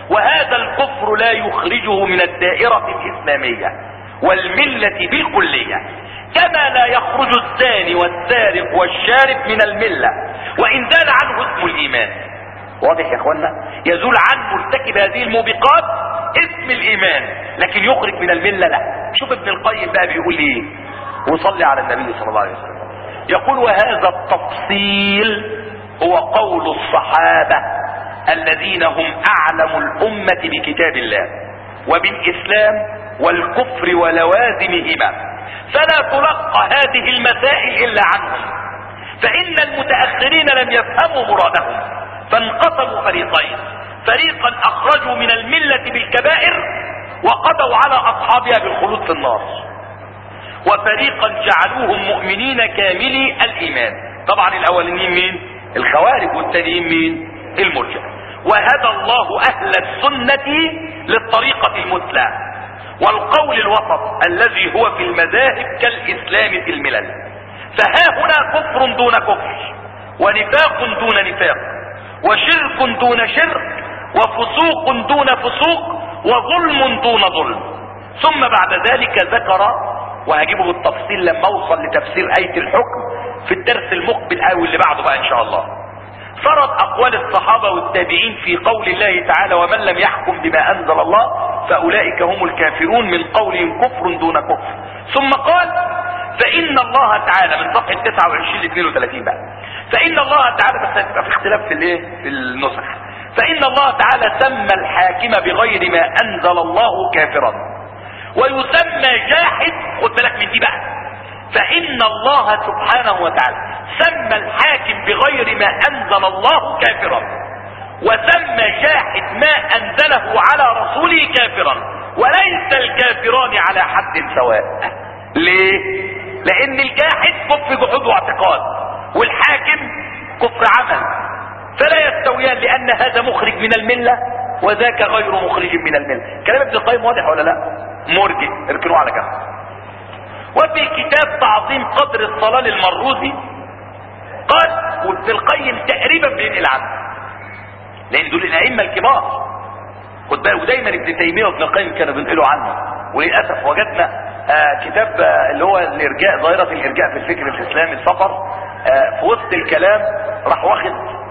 وهذا الكفر لا يخرجه من الدائرة الإسلامية والملة بالكلية كما لا يخرج الزاني والسارق والشارب من الملة وإن زال عنه اسم الإيمان واضح يا اخوانا يزول عن مرتكب هذه الموبقات اسم الإيمان لكن يخرج من الملة لا شوف ابن القيم بقى بيقول ايه وصلي على النبي صلى الله عليه وسلم يقول وهذا التفصيل هو قول الصحابة الذين هم اعلم الامة بكتاب الله وبالاسلام والكفر ولوازمهما فلا تلقى هذه المسائل الا عنهم فان المتأخرين لم يفهموا مرادهم فانقسموا فريقين فريقا اخرجوا من الملة بالكبائر وقضوا على اصحابها بالخلود في النار وفريقا جعلوهم مؤمنين كاملي الايمان طبعا الاولانيين مين الخوارج والتانيين مين المرجئه وهدى الله اهل السنة للطريقة المثلى والقول الوسط الذي هو في المذاهب كالاسلام في الملل فها هنا كفر دون كفر ونفاق دون نفاق وشرك دون شرك وفسوق دون فسوق وظلم دون ظلم ثم بعد ذلك ذكر وهجيبه بالتفصيل لما اوصل لتفسير آية الحكم في الدرس المقبل او اللي بعده بقى ان شاء الله فرض اقوال الصحابة والتابعين في قول الله تعالى ومن لم يحكم بما انزل الله فاولئك هم الكافرون من قولهم كفر دون كفر ثم قال فان الله تعالى من صفحة 29 ل 32 بقى فان الله تعالى بس هتبقى في اختلاف في الايه في النسخ فان الله تعالى سمى الحاكم بغير ما انزل الله كافرا ويسمى جاحد خد بالك من دي بقى فان الله سبحانه وتعالى سمى الحاكم بغير ما انزل الله كافرا وسمى جاحد ما انزله على رسوله كافرا وليس الكافران على حد سواء ليه لان الجاحد كفر جحود واعتقاد والحاكم كفر عمل فلا يستويان لان هذا مخرج من المله وذاك غير مخرج من المله كلام ابن القيم واضح ولا لا مرجئ اركنوه على جنب وفي كتاب تعظيم قدر الصلاة للمروزي قال وابن القيم تقريبا بينقل عنه لان دول الائمه الكبار خد بالك ودايما ابن تيميه وابن القيم كانوا بينقلوا عنه وللاسف وجدنا آه كتاب آه اللي هو الارجاء ظاهره الارجاء في الفكر الاسلامي السفر آه في وسط الكلام راح واخد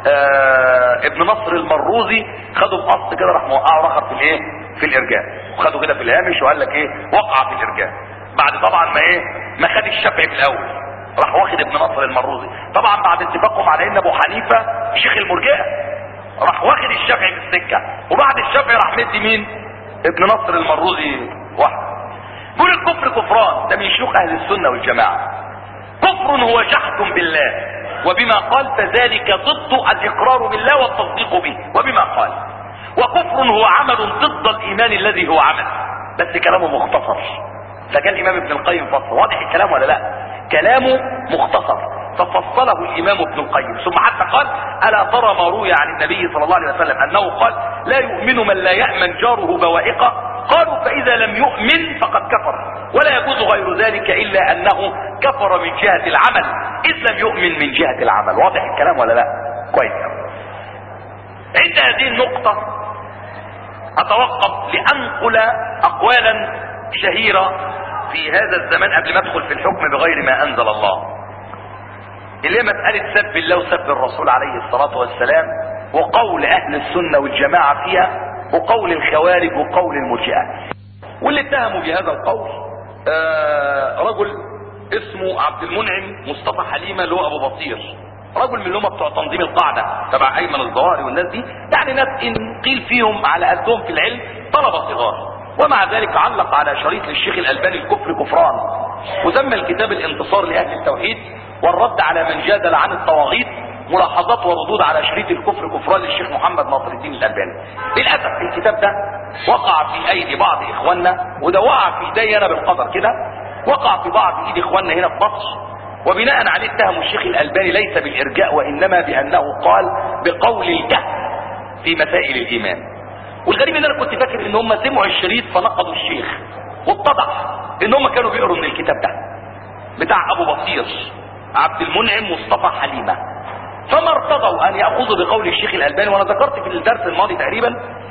ابن نصر المروزي خده بقص كده راح موقعه رخر في الايه في الارجاء وخده كده في الهامش وقال لك ايه وقع في الارجاء بعد طبعا ما ايه ما خد الشافعي في الاول راح واخد ابن نصر المروزي طبعا بعد اتفاقهم على ان ابو حنيفه شيخ المرجئه راح واخد الشافعي في السكه وبعد الشافعي راح مدي مين ابن نصر المروزي واحد بيقول الكفر كفران ده من شيوخ اهل السنه والجماعه كفر هو جحد بالله وبما قال فذلك ضد الاقرار بالله والتصديق به وبما قال وكفر هو عمل ضد الايمان الذي هو عمل بس كلامه مختصر فكان الامام ابن القيم فصل واضح الكلام ولا لا كلامه مختصر ففصله الامام ابن القيم ثم حتى قال الا ترى ما روي عن النبي صلى الله عليه وسلم انه قال لا يؤمن من لا يامن جاره بوائقه قالوا فاذا لم يؤمن فقد كفر ولا يجوز غير ذلك الا انه كفر من جهه العمل اذ لم يؤمن من جهه العمل واضح الكلام ولا لا كويس عند هذه النقطه اتوقف لانقل اقوالا شهيرة في هذا الزمان قبل ما ادخل في الحكم بغير ما انزل الله اللي هي مسألة سب الله وسب الرسول عليه الصلاة والسلام وقول اهل السنة والجماعة فيها وقول الخوارج وقول المرجئة واللي اتهموا بهذا القول آه رجل اسمه عبد المنعم مصطفى حليمة اللي هو ابو بصير رجل من اللي هم بتوع تنظيم القاعدة تبع ايمن الظواهري والناس دي يعني ناس ان قيل فيهم على قدهم في العلم طلبة صغار ومع ذلك علق على شريط للشيخ الألباني الكفر كفران وسمى الكتاب الانتصار لأهل التوحيد والرد على من جادل عن الطواغيت ملاحظات وردود على شريط الكفر كفران للشيخ محمد ناصر الدين الألباني للأسف الكتاب ده وقع في أيدي بعض إخواننا وده وقع في إيدي أنا بالقدر كده وقع في بعض إيدي إخواننا هنا في مصر وبناء عليه اتهموا الشيخ الألباني ليس بالإرجاء وإنما بأنه قال بقول الجهل في مسائل الإيمان والغريب ان انا كنت فاكر ان هم سمعوا الشريط فنقضوا الشيخ واتضح ان هم كانوا بيقروا من الكتاب ده بتاع ابو بصير عبد المنعم مصطفى حليمه فما ارتضوا ان ياخذوا بقول الشيخ الالباني وانا ذكرت في الدرس الماضي تقريبا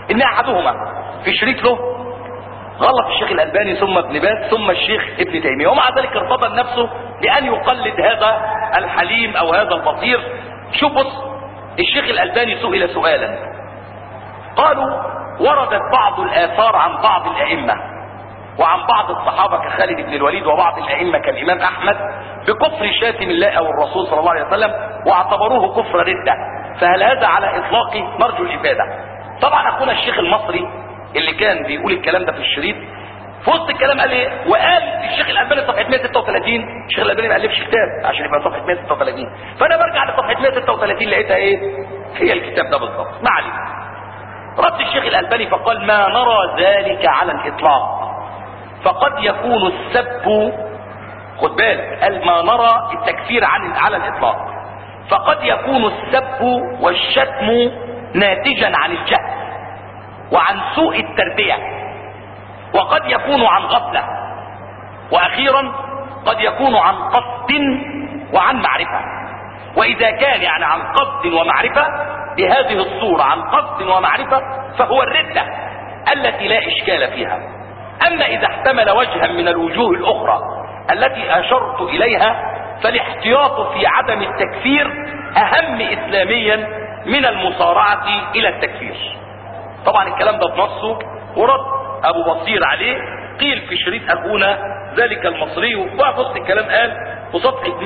ان احدهما في شريك له غلط الشيخ الالباني ثم ابن باز ثم الشيخ ابن تيميه ومع ذلك ارتضى نفسه بان يقلد هذا الحليم او هذا البصير شوف بص الشيخ الالباني سئل سؤالا قالوا وردت بعض الاثار عن بعض الائمه وعن بعض الصحابه كخالد بن الوليد وبعض الائمه كالامام احمد بكفر شاتم الله او الرسول صلى الله عليه وسلم واعتبروه كفر رده فهل هذا على اطلاقه نرجو الافاده طبعا اخونا الشيخ المصري اللي كان بيقول الكلام ده في الشريط في وسط الكلام قال ايه وقال الشيخ الالباني صفحه 136 الشيخ الالباني ما الفش كتاب عشان يبقى صفحه 136 فانا برجع لصفحه 136 لقيتها ايه هي الكتاب ده بالظبط ما علينا رد الشيخ الالباني فقال ما نرى ذلك على الاطلاق فقد يكون السب خد بالك قال ما نرى التكفير عن على الاطلاق فقد يكون السب والشتم ناتجا عن الجهل وعن سوء التربيه وقد يكون عن غفله واخيرا قد يكون عن قصد وعن معرفه واذا كان يعني عن قصد ومعرفه بهذه الصوره عن قصد ومعرفه فهو الرده التي لا اشكال فيها اما اذا احتمل وجها من الوجوه الاخرى التي اشرت اليها فالاحتياط في عدم التكفير اهم اسلاميا من المصارعه الى التكفير طبعا الكلام ده بنصه ورد ابو بصير عليه قيل في شريط اخونا ذلك المصري وبعد وسط الكلام قال في صفحه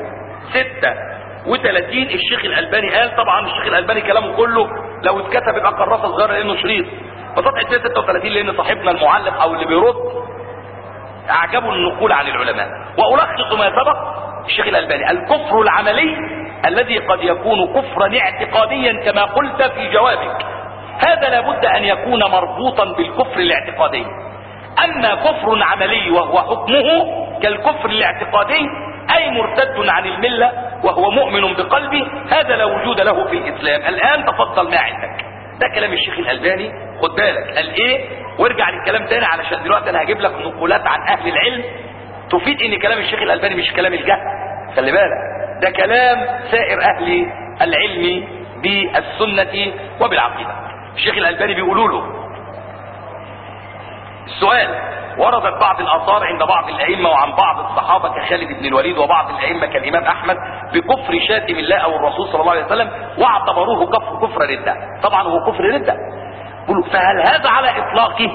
136 الشيخ الالباني قال طبعا الشيخ الالباني كلامه كله لو اتكتب يبقى قرصه صغيره لانه شريط فصفحه 136 لان صاحبنا المعلق او اللي بيرد اعجبه النقول عن العلماء والخص ما سبق الشيخ الالباني الكفر العملي الذي قد يكون كفرا اعتقاديا كما قلت في جوابك هذا لابد ان يكون مربوطا بالكفر الاعتقادي اما كفر عملي وهو حكمه كالكفر الاعتقادي اي مرتد عن الملة وهو مؤمن بقلبه هذا لا وجود له في الاسلام الان تفضل ما عندك ده كلام الشيخ الالباني خد بالك قال ايه وارجع للكلام تاني علشان دلوقتي انا هجيب لك نقولات عن اهل العلم تفيد ان كلام الشيخ الالباني مش كلام الجهل خلي بالك ده كلام سائر اهل العلم بالسنة وبالعقيدة الشيخ الألباني بيقولوا له السؤال وردت بعض الآثار عند بعض الأئمة وعن بعض الصحابة كخالد بن الوليد وبعض الأئمة كالإمام أحمد بكفر شاتم الله أو الرسول صلى الله عليه وسلم واعتبروه كفر كفر ردة طبعا هو كفر ردة يقولوا فهل هذا على إطلاقه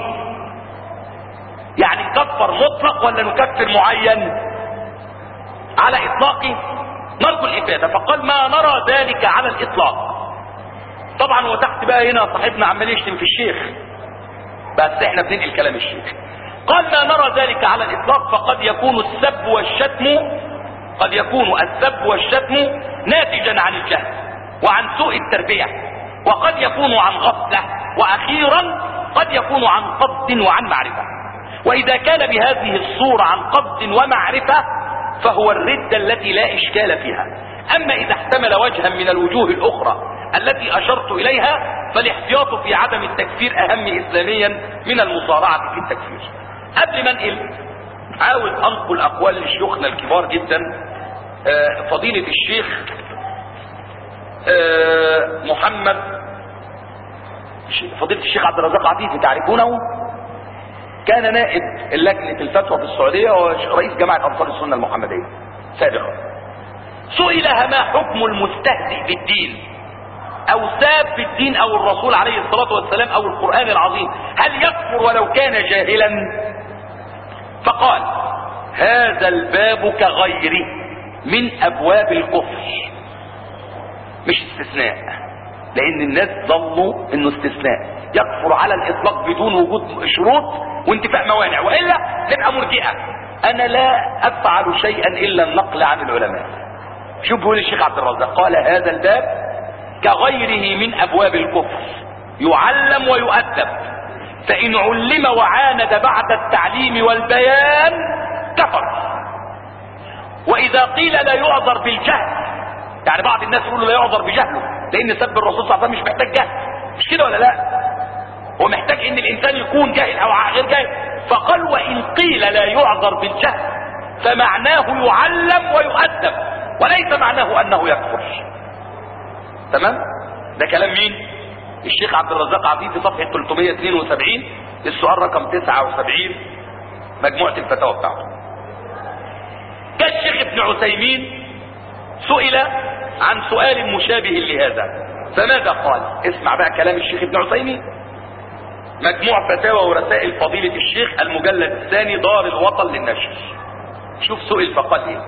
يعني نكفر مطلق ولا نكفر معين على إطلاقه نرجو الإفادة فقال ما نرى ذلك على الإطلاق طبعا هو تحت بقى هنا صاحبنا عمال يشتم في الشيخ بس احنا بننقل كلام الشيخ قال ما نرى ذلك على الاطلاق فقد يكون السب والشتم قد يكون السب والشتم ناتجا عن الجهل وعن سوء التربيه وقد يكون عن غفله واخيرا قد يكون عن قصد وعن معرفه واذا كان بهذه الصوره عن قصد ومعرفه فهو الرده التي لا اشكال فيها اما اذا احتمل وجها من الوجوه الاخرى التي اشرت اليها فالاحتياط في عدم التكفير اهم اسلاميا من المصارعة في التكفير قبل ما انقل عاوز انقل اقوال لشيوخنا الكبار جدا فضيلة الشيخ محمد فضيلة الشيخ عبد الرزاق عفيفي تعرفونه كان نائب لجنة الفتوى في السعودية ورئيس جماعة انصار السنة المحمدية سابقا سئل ما حكم المستهزئ بالدين او ساب في الدين او الرسول عليه الصلاة والسلام او القرآن العظيم هل يكفر ولو كان جاهلا فقال هذا الباب كغيره من ابواب الكفر مش استثناء لان الناس ظنوا انه استثناء يكفر على الاطلاق بدون وجود شروط وانتفاء موانع والا نبقى مرجئه انا لا افعل شيئا الا النقل عن العلماء شوف بيقول الشيخ عبد الرزاق قال هذا الباب كغيره من ابواب الكفر يعلم ويؤدب فان علم وعاند بعد التعليم والبيان كفر واذا قيل لا يعذر بالجهل يعني بعض الناس يقولوا لا يعذر بجهله لان سب الرسول صلى الله عليه وسلم مش محتاج جهل مش كده ولا لا هو محتاج ان الانسان يكون جاهل او غير جاهل فقال وان قيل لا يعذر بالجهل فمعناه يعلم ويؤدب وليس معناه انه يكفر تمام ده كلام مين الشيخ عبد الرزاق عفيف في صفحة 372 السؤال رقم 79 مجموعة الفتاوى بتاعته كالشيخ ابن عثيمين سئل عن سؤال مشابه لهذا فماذا قال اسمع بقى كلام الشيخ ابن عثيمين مجموع فتاوى ورسائل فضيلة الشيخ المجلد الثاني دار الوطن للنشر شوف سئل فقال ايه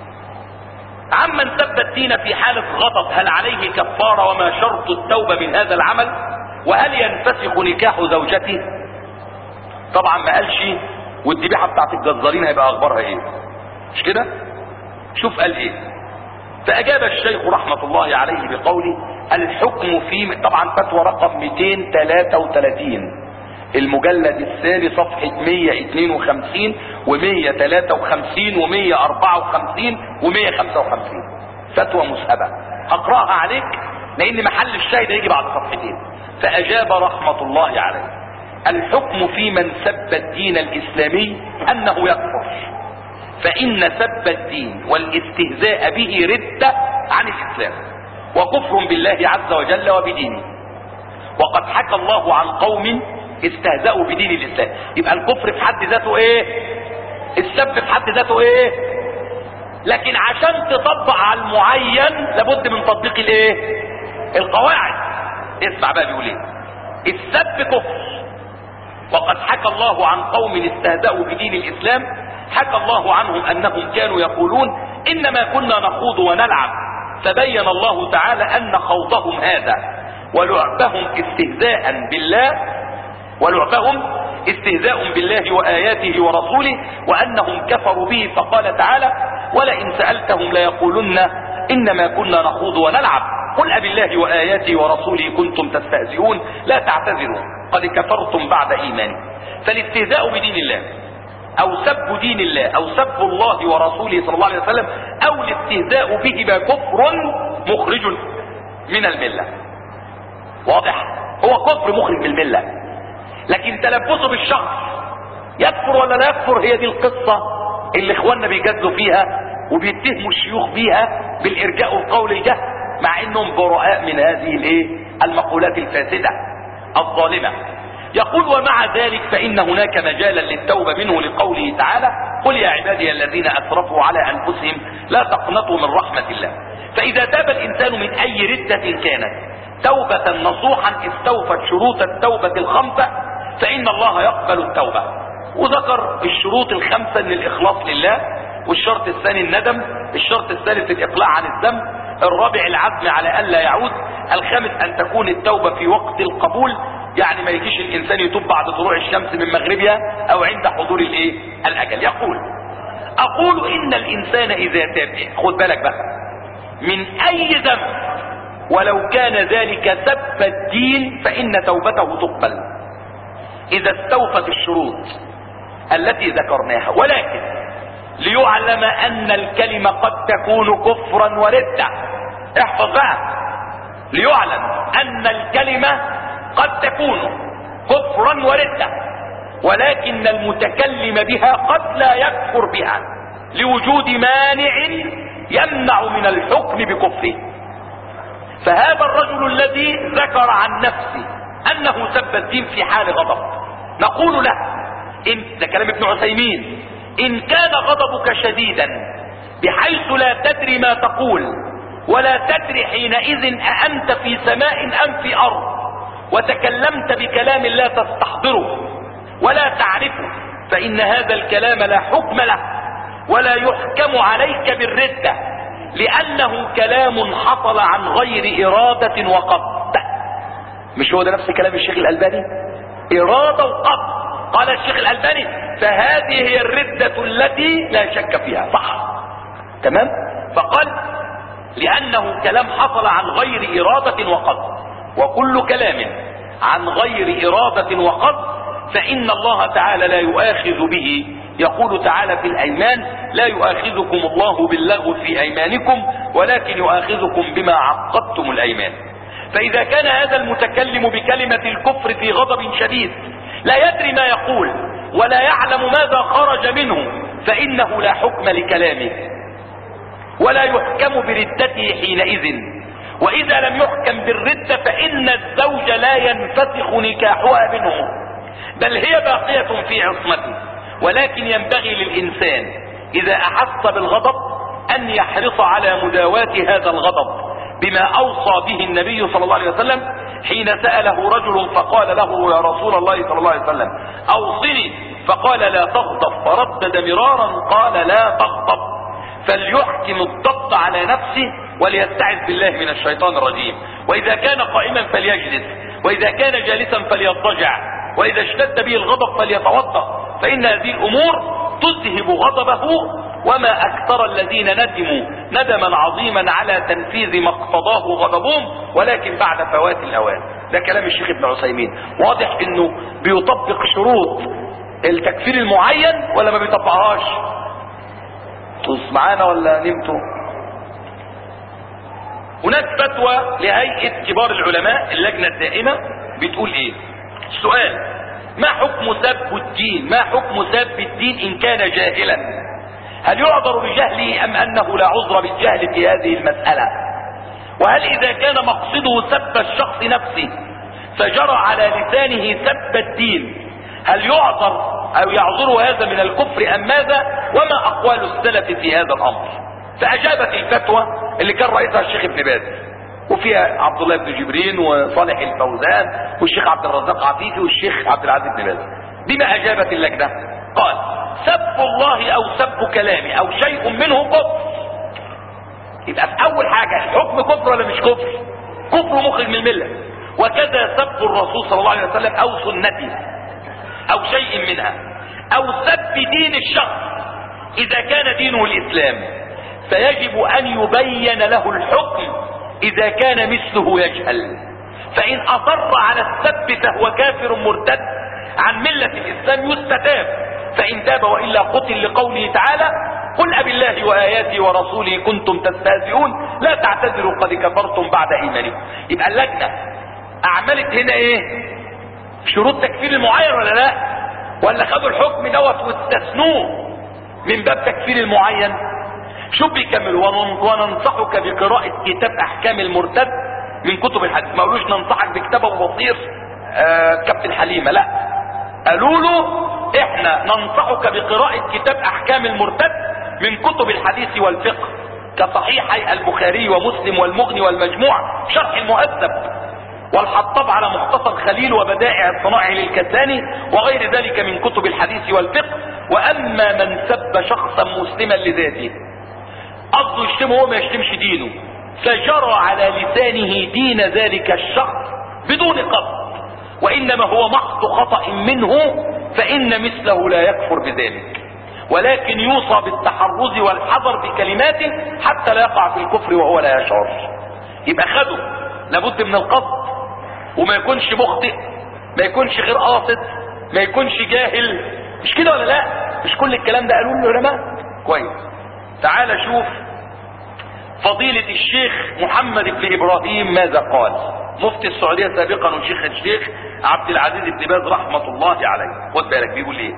عمن سب الدين في حالة غضب هل عليه كفارة وما شرط التوبة من هذا العمل وهل ينفسخ نكاح زوجته طبعا ما قالش والذبيحة بتاعت الجزارين هيبقى اخبارها ايه مش كده شوف قال ايه فاجاب الشيخ رحمة الله عليه بقوله الحكم في طبعا فتوى رقم 233 المجلد الثاني صفحة 152 و153 و154 و155 فتوى مسهبة هقرأها عليك لان محل الشاهد هيجي بعد صفحتين فاجاب رحمة الله عليه الحكم في من سب الدين الاسلامي انه يكفر فان سب الدين والاستهزاء به ردة عن الاسلام وكفر بالله عز وجل وبدينه وقد حكى الله عن قوم استهزأوا بدين الاسلام يبقى الكفر في حد ذاته ايه السب في حد ذاته ايه لكن عشان تطبق على المعين لابد من تطبيق الايه القواعد اسمع بقى بيقول ايه السب كفر وقد حكى الله عن قوم استهزأوا بدين الاسلام حكى الله عنهم انهم كانوا يقولون انما كنا نخوض ونلعب فبين الله تعالى ان خوضهم هذا ولعبهم استهزاء بالله ولعبهم استهزاء بالله وآياته ورسوله وأنهم كفروا به فقال تعالى ولئن سألتهم ليقولن إنما كنا نخوض ونلعب قل أب الله وآياته ورسوله كنتم تستهزئون لا تعتذروا قد كفرتم بعد إيمانكم فالاستهزاء بدين الله أو سب دين الله أو سب الله ورسوله صلى الله عليه وسلم أو الاستهزاء به كفر مخرج من الملة واضح هو كفر مخرج من المله لكن تلبسه بالشخص يكفر ولا لا يكفر هي دي القصة اللي اخواننا بيجادلوا فيها وبيتهموا الشيوخ بيها بالارجاء والقول الجهل مع انهم براء من هذه الايه المقولات الفاسدة الظالمة يقول ومع ذلك فان هناك مجالا للتوبة منه لقوله تعالى قل يا عبادي الذين اسرفوا على انفسهم لا تقنطوا من رحمة الله فاذا تاب الانسان من اي ردة كانت توبة نصوحا استوفت شروط التوبة الخمسة فإن الله يقبل التوبة وذكر الشروط الخمسة من الإخلاص لله والشرط الثاني الندم الشرط الثالث الإقلاع عن الذنب الرابع العزم على ألا يعود الخامس أن تكون التوبة في وقت القبول يعني ما يجيش الإنسان يتوب بعد طلوع الشمس من مغربها أو عند حضور الإيه الأجل يقول أقول إن الإنسان إذا تاب خد بالك بقى من أي ذنب ولو كان ذلك سب الدين فإن توبته تقبل إذا استوفت الشروط التي ذكرناها ولكن ليعلم أن الكلمة قد تكون كفرا وردة احفظ بقى ليعلم أن الكلمة قد تكون كفرا وردة ولكن المتكلم بها قد لا يكفر بها لوجود مانع يمنع من الحكم بكفره فهذا الرجل الذي ذكر عن نفسه انه سب الدين في حال غضب نقول له إن ده كلام ابن عثيمين ان كان غضبك شديدا بحيث لا تدري ما تقول ولا تدري حينئذ أأنت في سماء أم في أرض وتكلمت بكلام لا تستحضره ولا تعرفه فإن هذا الكلام لا حكم له ولا يحكم عليك بالردة لأنه كلام حصل عن غير إرادة وقصد مش هو ده نفس كلام الشيخ الألباني إرادة وقصد قال الشيخ الألباني فهذه هي الردة التي لا شك فيها صح تمام فقال لأنه كلام حصل عن غير إرادة وقصد وكل كلام عن غير إرادة وقصد فإن الله تعالى لا يؤاخذ به يقول تعالى في الأيمان لا يؤاخذكم الله باللغو في أيمانكم ولكن يؤاخذكم بما عقدتم الأيمان فإذا كان هذا المتكلم بكلمة الكفر في غضب شديد لا يدري ما يقول ولا يعلم ماذا خرج منه فإنه لا حكم لكلامه ولا يحكم بردته حينئذ واذا لم يحكم بالردة فان الزوج لا ينفسخ نكاحها منه بل هي باقية في عصمته ولكن ينبغي للانسان اذا احس بالغضب ان يحرص على مداواة هذا الغضب بما اوصى به النبي صلى الله عليه وسلم حين سأله رجل فقال له يا رسول الله صلى الله عليه وسلم اوصني فقال لا تغضب فردد مرارا قال لا تغضب فليحكم الضبط على نفسه وليستعذ بالله من الشيطان الرجيم واذا كان قائما فليجلس واذا كان جالسا فليضطجع واذا اشتد به الغضب فليتوضا فان هذه الامور تذهب غضبه وما اكثر الذين ندموا ندما عظيما على تنفيذ ما اقتضاه غضبهم ولكن بعد فوات الاوان ده كلام الشيخ ابن عثيمين واضح انه بيطبق شروط التكفير المعين ولا ما بيطبقهاش انتوا معانا ولا نمتوا هناك فتوى لهيئة كبار العلماء اللجنة الدائمة بتقول ايه السؤال ما حكم سب الدين ما حكم سب الدين ان كان جاهلا هل يعذر بجهله ام انه لا عذر بالجهل في هذه المسألة وهل اذا كان مقصده سب الشخص نفسه فجرى على لسانه سب الدين هل يعذر او يعذر هذا من الكفر ام ماذا وما اقوال السلف في هذا الامر فاجابت الفتوى اللي كان رئيسها الشيخ ابن باز وفيها عبد الله بن جبرين وصالح الفوزان والشيخ عبد الرزاق عفيفي والشيخ عبد العزيز بن باز بما اجابت اللجنه قال سب الله او سب كلامي او شيء منه كفر يبقى في اول حاجه الحكم كفر ولا مش كفر كفر مخرج من المله وكذا سب الرسول صلى الله عليه وسلم او سنته او شيء منها او سب دين الشخص اذا كان دينه الاسلام فيجب ان يبين له الحكم اذا كان مثله يجهل فان اصر على السب فهو كافر مرتد عن ملة الاسلام يستتاب فان تاب والا قتل لقوله تعالى قل ابي الله واياته ورسوله كنتم تستهزئون لا تعتذروا قد كفرتم بعد ايمانكم يبقى اللجنة اعملت هنا ايه شروط تكفير المعين ولا لا ولا خدوا الحكم دوت واستثنوه من باب تكفير المعين شوف بيكمل وننصحك بقراءة كتاب احكام المرتد من كتب الحديث ما قالوش ننصحك بكتاب ابو بصير آه كابتن حليمة لا قالوا له احنا ننصحك بقراءة كتاب احكام المرتد من كتب الحديث والفقه كصحيحي البخاري ومسلم والمغني والمجموع شرح المهذب والحطاب على مختصر خليل وبدائع الصنائع للكساني وغير ذلك من كتب الحديث والفقه واما من سب شخصا مسلما لذاته قصده يشتمه هو ما يشتمش دينه فجرى على لسانه دين ذلك الشخص بدون قصد وانما هو محض خطأ منه فان مثله لا يكفر بذلك ولكن يوصى بالتحرز والحذر بكلماته حتى لا يقع في الكفر وهو لا يشعر يبقى خده لابد من القصد وما يكونش مخطئ ما يكونش غير قاصد ما يكونش جاهل مش كده ولا لا مش كل الكلام ده قالوه العلماء كويس تعال شوف فضيلة الشيخ محمد بن ابراهيم ماذا قال مفتي السعودية سابقا وشيخ الشيخ عبد العزيز بن باز رحمة الله عليه خد بالك بيقول ايه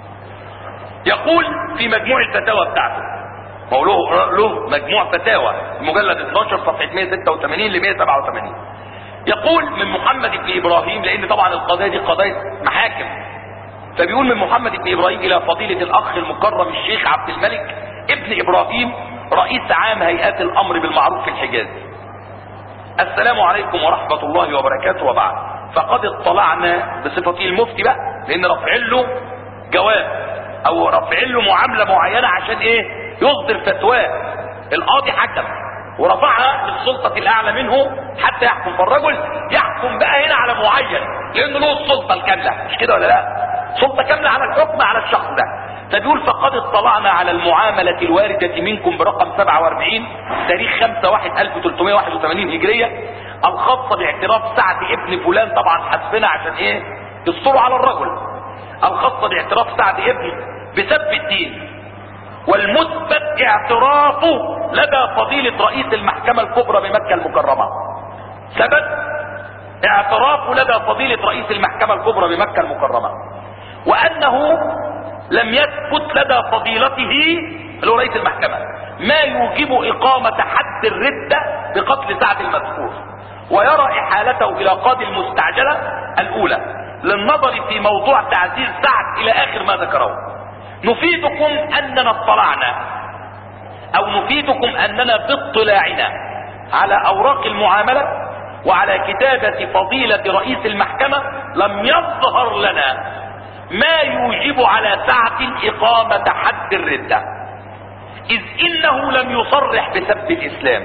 يقول في مجموع الفتاوى بتاعته هو له له مجموع فتاوى مجلد 12 صفحه 186 ل 187 يقول من محمد بن ابراهيم لان طبعا القضايا دي قضايا محاكم فبيقول من محمد بن ابراهيم الى فضيله الاخ المكرم الشيخ عبد الملك ابن ابراهيم رئيس عام هيئات الامر بالمعروف في الحجاز السلام عليكم ورحمه الله وبركاته وبعد فقد اطلعنا بصفتي المفتي بقى لان رفع له جواب او رفع له معامله معينه عشان ايه يصدر فتواه القاضي حكم ورفعها للسلطة الأعلى منه حتى يحكم فالرجل يحكم بقى هنا على معين لأنه له السلطة الكاملة مش كده ولا لا؟ سلطة كاملة على الحكم على الشخص ده فبيقول فقد اطلعنا على المعاملة الواردة منكم برقم 47 تاريخ 5 1 1381 هجرية الخاصة باعتراف سعد ابن فلان طبعا حسبنا عشان ايه يسطروا على الرجل الخاصة باعتراف سعد ابن بسب الدين والمثبت اعترافه لدى فضيلة رئيس المحكمة الكبرى بمكة المكرمة ثبت اعترافه لدى فضيلة رئيس المحكمة الكبرى بمكة المكرمة وانه لم يثبت لدى فضيلته اللي هو رئيس المحكمة ما يوجب اقامة حد الردة بقتل سعد المذكور ويرى احالته الى قاضي المستعجلة الاولى للنظر في موضوع تعزيز سعد الى اخر ما ذكره نفيدكم اننا اطلعنا او نفيدكم اننا باطلاعنا على اوراق المعاملة وعلى كتابة فضيلة رئيس المحكمة لم يظهر لنا ما يوجب على سعد اقامة حد الردة اذ انه لم يصرح بسب الاسلام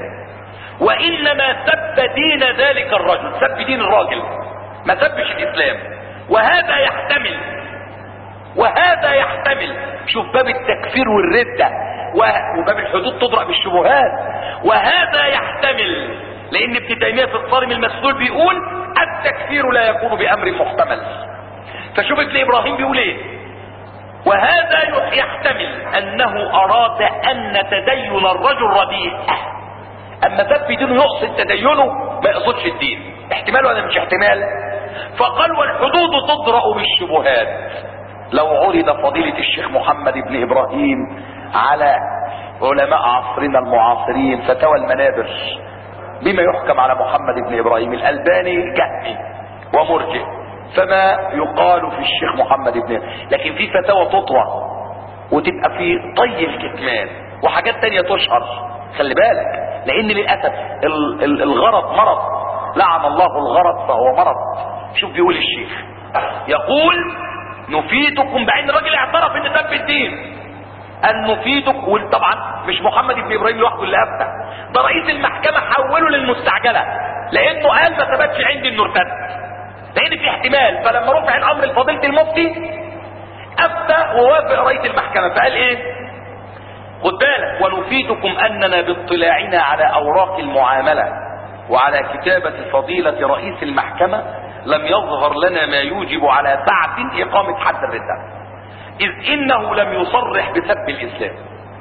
وانما سب دين ذلك الرجل سب دين الراجل ما سبش الاسلام وهذا يحتمل وهذا يحتمل شوف باب التكفير والردة وباب الحدود تضرب بالشبهات وهذا يحتمل لان ابن تيمية في الصارم المسلول بيقول التكفير لا يكون بامر محتمل فشوف ابن ابراهيم بيقول ايه وهذا يحتمل انه اراد ان تدين الرجل رديء اما سب دينه يقصد تدينه ما يقصدش الدين احتمال ولا مش احتمال فقال والحدود تضرأ بالشبهات لو عرض فضيلة الشيخ محمد بن ابراهيم على علماء عصرنا المعاصرين فتوى المنابر بما يحكم على محمد بن ابراهيم الالباني جهمي ومرجئ فما يقال في الشيخ محمد بن لكن في فتاوى تطوى وتبقى في طي الكتمان وحاجات تانية تشهر خلي بالك لان للاسف ال- ال- الغرض مرض لعن الله الغرض فهو مرض شوف بيقول الشيخ يقول نفيدكم بعين الراجل اعترف ان سب الدين ان نفيدك وطبعا مش محمد بن ابراهيم لوحده اللي افتى ده رئيس المحكمه حوله للمستعجله لانه قال ما ثبتش عندي انه ارتد لان في احتمال فلما رفع الامر لفضيله المفتي افتى ووافق رئيس المحكمه فقال ايه خد بالك ونفيدكم اننا باطلاعنا على اوراق المعامله وعلى كتابه فضيله رئيس المحكمه لم يظهر لنا ما يوجب على سعد اقامه حد الرده اذ انه لم يصرح بسب الاسلام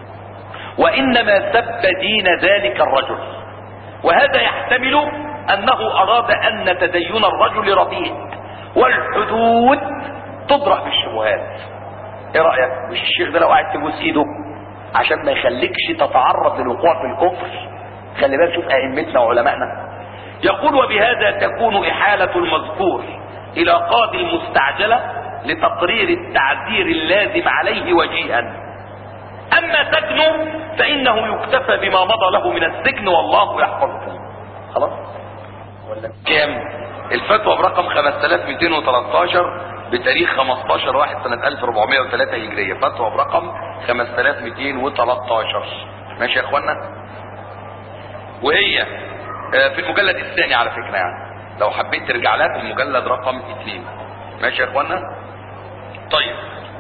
وانما سب دين ذلك الرجل وهذا يحتمل انه اراد ان تدين الرجل رديء والحدود تضرأ بالشبهات ايه رأيك مش الشيخ ده لو قاعد تبوس ايده عشان ما يخليكش تتعرض للوقوع في الكفر خلي بالك شوف ائمتنا وعلمائنا يقول وبهذا تكون احالة المذكور الى قاضي المستعجلة لتقرير التعذير اللازم عليه وجيها اما سجنه فانه يكتفى بما مضى له من السجن والله يحفظه خلاص ولا كام الفتوى برقم 5213 بتاريخ 15 واحد سنة 1403 هجرية فتوى برقم 5213 ماشي يا اخوانا وهي آه، في المجلد الثاني على فكرة يعني لو حبيت ترجع لها في المجلد رقم 2 ماشي يا اخوانا طيب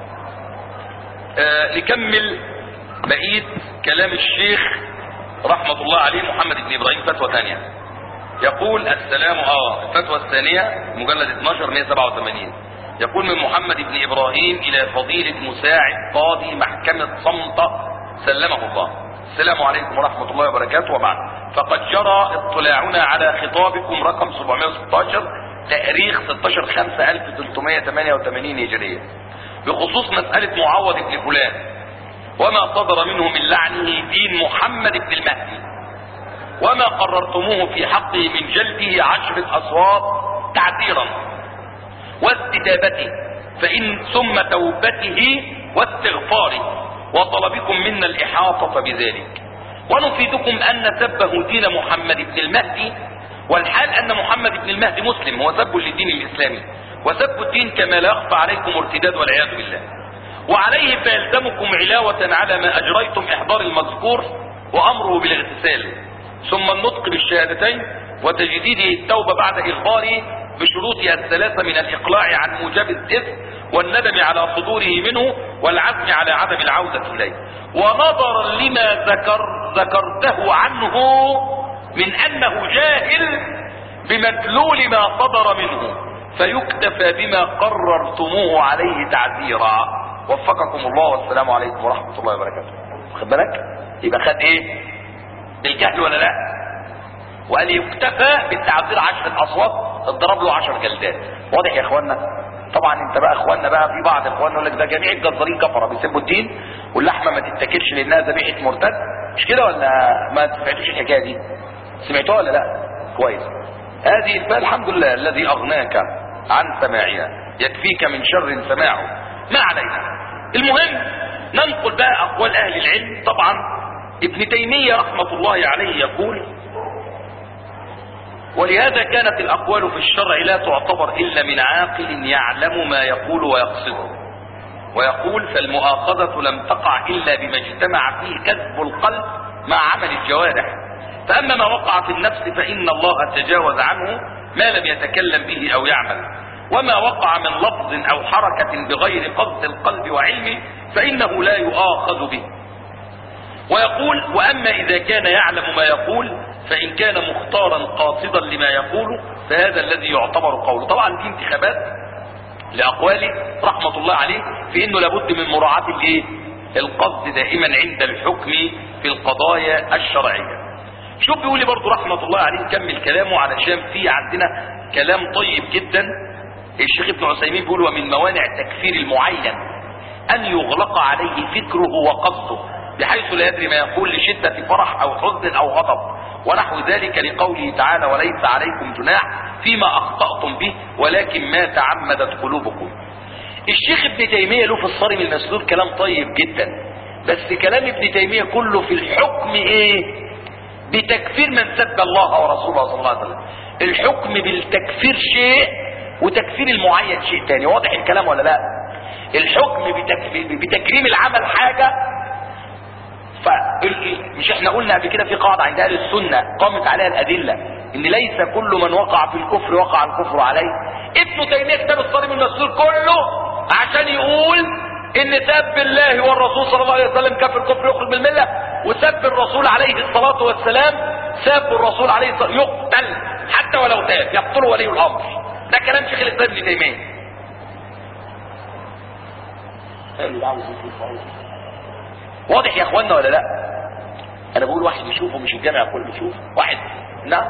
آه نكمل بقية كلام الشيخ رحمة الله عليه محمد بن ابراهيم فتوى ثانية يقول السلام اه الفتوى الثانية مجلد 12 187 يقول من محمد بن ابراهيم الى فضيلة مساعد قاضي محكمة صمتة سلمه الله السلام عليكم ورحمة الله وبركاته وبعد فقد جرى اطلاعنا على خطابكم رقم 716 تاريخ 16 5 1388 هجرية بخصوص مسألة معوض بن فلان وما صدر منه من لعنه دين محمد بن المهدي وما قررتموه في حقه من جلده عشرة أصوات تعذيرا واستتابته فإن ثم توبته واستغفاره وطلبكم منا الإحاطة بذلك ونفيدكم أن سبه دين محمد بن المهدي والحال أن محمد بن المهدي مسلم هو سب للدين الإسلامي وسب الدين كما لا يخفى عليكم ارتداد والعياذ بالله وعليه فيلزمكم علاوة على ما أجريتم إحضار المذكور وأمره بالاغتسال ثم النطق بالشهادتين وتجديد التوبة بعد إخباره بشروطها الثلاثة من الإقلاع عن موجب الإثم والندم على صدوره منه والعزم على عدم العودة إليه ونظرا لما ذكر ذكرته عنه من أنه جاهل بمدلول ما صدر منه فيكتفى بما قررتموه عليه تعذيرا وفقكم الله والسلام عليكم ورحمة الله وبركاته خد بالك يبقى خد ايه بالجهل ولا لا وقال يكتفى بالتعذير عشرة اصوات اضرب له عشر جلدات واضح يا اخوانا طبعا انت بقى اخواننا بقى في بعض اخواننا يقول لك ده جميع الجزارين كفره بيسبوا الدين واللحمه ما تتاكلش لانها ذبيحه مرتد مش كده ولا ما تفعلوش الحكايه دي سمعتوها ولا لا كويس هذه فالحمد لله الذي اغناك عن سماعها يكفيك من شر سماعه ما علينا المهم ننقل بقى اقوال اهل العلم طبعا ابن تيمية رحمة الله عليه يقول ولهذا كانت الاقوال في الشرع لا تعتبر الا من عاقل يعلم ما يقول ويقصده ويقول فالمؤاخذة لم تقع الا بما اجتمع فيه كذب القلب مع عمل الجوارح فاما ما وقع في النفس فان الله تجاوز عنه ما لم يتكلم به او يعمل وما وقع من لفظ او حركة بغير قصد القلب وعلمه فانه لا يؤاخذ به ويقول واما اذا كان يعلم ما يقول فان كان مختارا قاصدا لما يقول فهذا الذي يعتبر قوله طبعا دي انتخابات لاقواله رحمة الله عليه في انه لابد من مراعاة الايه القصد دائما عند الحكم في القضايا الشرعية شوف بيقول لي برضه رحمة الله عليه نكمل كلامه علشان في عندنا كلام طيب جدا الشيخ ابن عثيمين بيقول ومن موانع التكفير المعين ان يغلق عليه فكره وقصده بحيث لا يدري ما يقول لشدة فرح او حزن او غضب ونحو ذلك لقوله تعالى وليس عليكم جناح فيما اخطأتم به ولكن ما تعمدت قلوبكم الشيخ ابن تيمية له في الصارم المسلول كلام طيب جدا بس كلام ابن تيمية كله في الحكم ايه بتكفير من سب الله ورسوله صلى الله عليه وسلم الحكم بالتكفير شيء وتكفير المعين شيء تاني واضح الكلام ولا لا الحكم بتك... بتكريم العمل حاجة ف... مش احنا قلنا قبل كده في قاعدة عند اهل السنة قامت عليها الادلة ان ليس كل من وقع في الكفر وقع الكفر عليه ابن تيمية كتاب الصارم المسلول كله عشان يقول ان سب الله والرسول صلى الله عليه وسلم كفر كفر يخرج من الملة وسب الرسول عليه الصلاة والسلام سب الرسول عليه الصلاة يقتل حتى ولو تاب يقتله ولي الامر ده كلام شيخ الاسلام ابن تيمية واضح يا اخوانا ولا لا انا بقول واحد يشوفه مش الجامع كله يشوف واحد نعم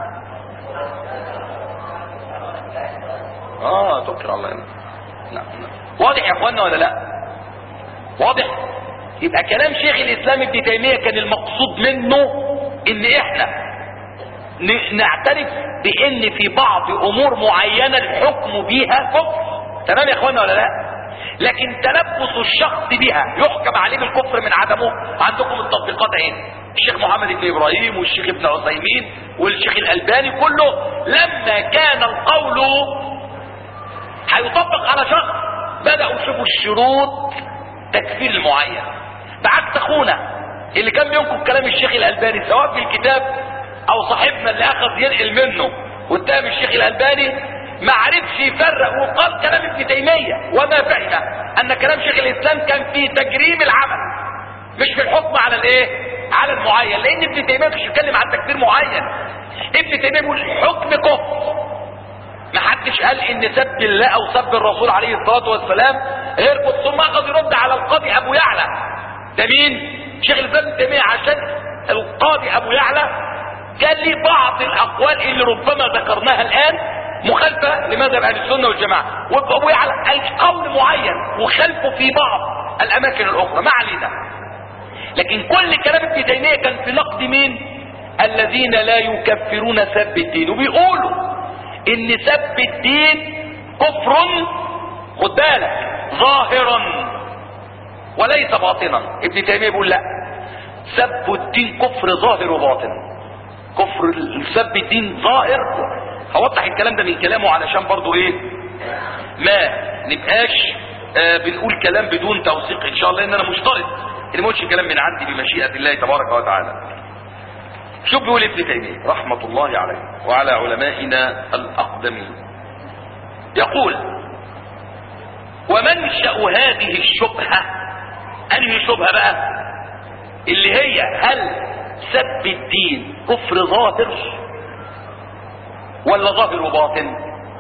اه توكل على الله نعم نعم واضح يا اخوانا ولا لا واضح يبقى كلام شيخ الاسلام ابن تيميه كان المقصود منه ان احنا نعترف بان في بعض امور معينه الحكم بيها كفر تمام يا اخوانا ولا لا لكن تلبس الشخص بها يحكم عليه بالكفر من عدمه عندكم التطبيقات اهي الشيخ محمد بن ابراهيم والشيخ ابن عثيمين والشيخ الالباني كله لما كان القول هيطبق على شخص بدأوا يشوفوا الشروط تكفير المعين بعكس اخونا اللي كان بينقل كلام الشيخ الالباني سواء في الكتاب او صاحبنا اللي اخذ ينقل منه قدام الشيخ الالباني ما عرفش يفرق وقال كلام ابن تيمية وما فهم ان كلام شيخ الاسلام كان في تجريم العمل مش في الحكم على الايه على المعين لان ابن تيمية مش بيتكلم عن تكفير معين ابن تيمية بيقول حكم كفر ما حدش قال ان سب الله او سب الرسول عليه الصلاة والسلام غير كفر ثم اخذ يرد على القاضي ابو يعلى ده مين شيخ الاسلام ابن تيمية عشان القاضي ابو يعلى كان ليه بعض الاقوال اللي ربما ذكرناها الان مخالفة لمذهب اهل السنة والجماعة وابو يعلى قال قول معين وخالفه في بعض الاماكن الاخرى ما علينا لكن كل كلام ابن تيمية كان في نقد مين الذين لا يكفرون سب الدين وبيقولوا ان سب الدين كفر خد بالك ظاهرا وليس باطنا ابن تيمية بيقول لا سب الدين كفر ظاهر وباطن كفر سب الدين ظاهر هوضح الكلام ده من كلامه علشان برضو ايه ما نبقاش آه بنقول كلام بدون توثيق ان شاء الله ان انا مشترط ان ما اقولش كلام من عندي بمشيئة الله تبارك وتعالى شوف بيقول ابن تيمية رحمة الله عليه وعلى علمائنا الأقدمين يقول ومنشأ هذه الشبهة أنهي شبهة بقى اللي هي هل سب الدين كفر ظاهر ولا ظاهر وباطن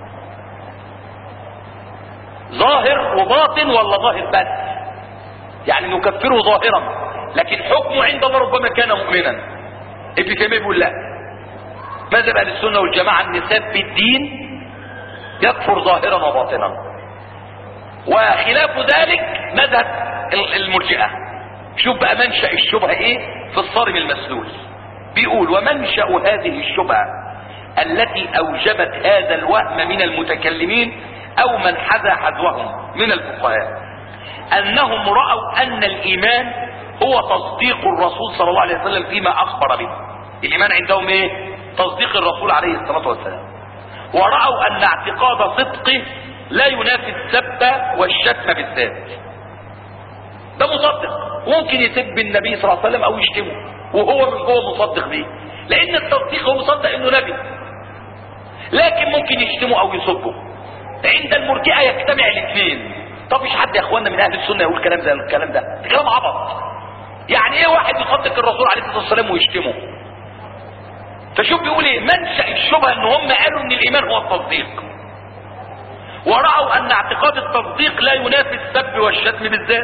ظاهر وباطن ولا ظاهر بس يعني نكفره ظاهرا لكن حكمه عند الله ربما كان مؤمنا ابن تيميه بيقول لا مذهب اهل السنه والجماعه ان سب الدين يكفر ظاهرا وباطنا وخلاف ذلك مذهب المرجئه شوف بقى منشا الشبهه ايه في الصارم المسلول بيقول ومنشأ هذه الشبهة التي اوجبت هذا الوهم من المتكلمين او من حذا حذوهم من الفقهاء انهم رأوا ان الايمان هو تصديق الرسول صلى الله عليه وسلم فيما اخبر به الايمان عندهم ايه تصديق الرسول عليه الصلاة والسلام ورأوا ان اعتقاد صدقه لا ينافي السب والشتم بالذات ده مصدق ممكن يسب النبي صلى الله عليه وسلم او يشتمه وهو من جوه مصدق بيه لان التصديق هو مصدق انه نبي لكن ممكن يشتمه او يسبه عند المرجئه يجتمع الاثنين طب مش حد يا اخوانا من اهل السنه يقول كلام زي الكلام ده ده كلام عبط يعني ايه واحد يصدق الرسول عليه الصلاه والسلام ويشتمه فشوف بيقول ايه منشا الشبهه ان هم قالوا ان الايمان هو التصديق ورأوا ان اعتقاد التصديق لا ينافي السب والشتم بالذات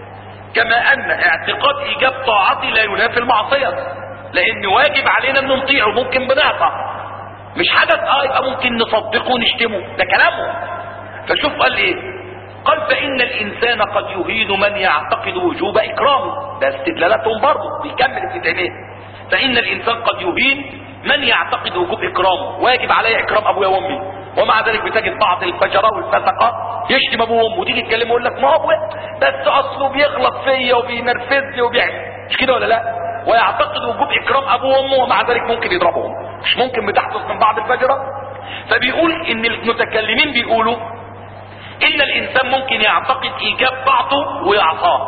كما ان اعتقاد ايجاب طاعته لا ينافي المعصيه لان واجب علينا ان نطيعه ممكن بنعصى مش حدث اه يبقى ممكن نصدقه ونشتمه ده كلامه فشوف قال ايه قال فان الانسان قد يهين من يعتقد وجوب اكرامه ده استدلالاتهم برضه بيكمل ابن تيميه فان الانسان قد يهين من يعتقد وجوب اكرامه واجب علي اكرام ابويا وامي ومع ذلك بتجد بعض الفجراء والفسقه يشتم ابوه وامه وتيجي تكلمه يقول لك ما هو بس اصله بيغلط فيا وبينرفزني وبيعمل مش كده ولا لا ويعتقد وجوب اكرام ابوه وامه ومع ذلك ممكن يضربهم مش ممكن بتحدث من بعض الفجره فبيقول ان المتكلمين بيقولوا ان الانسان ممكن يعتقد ايجاب بعضه ويعصاه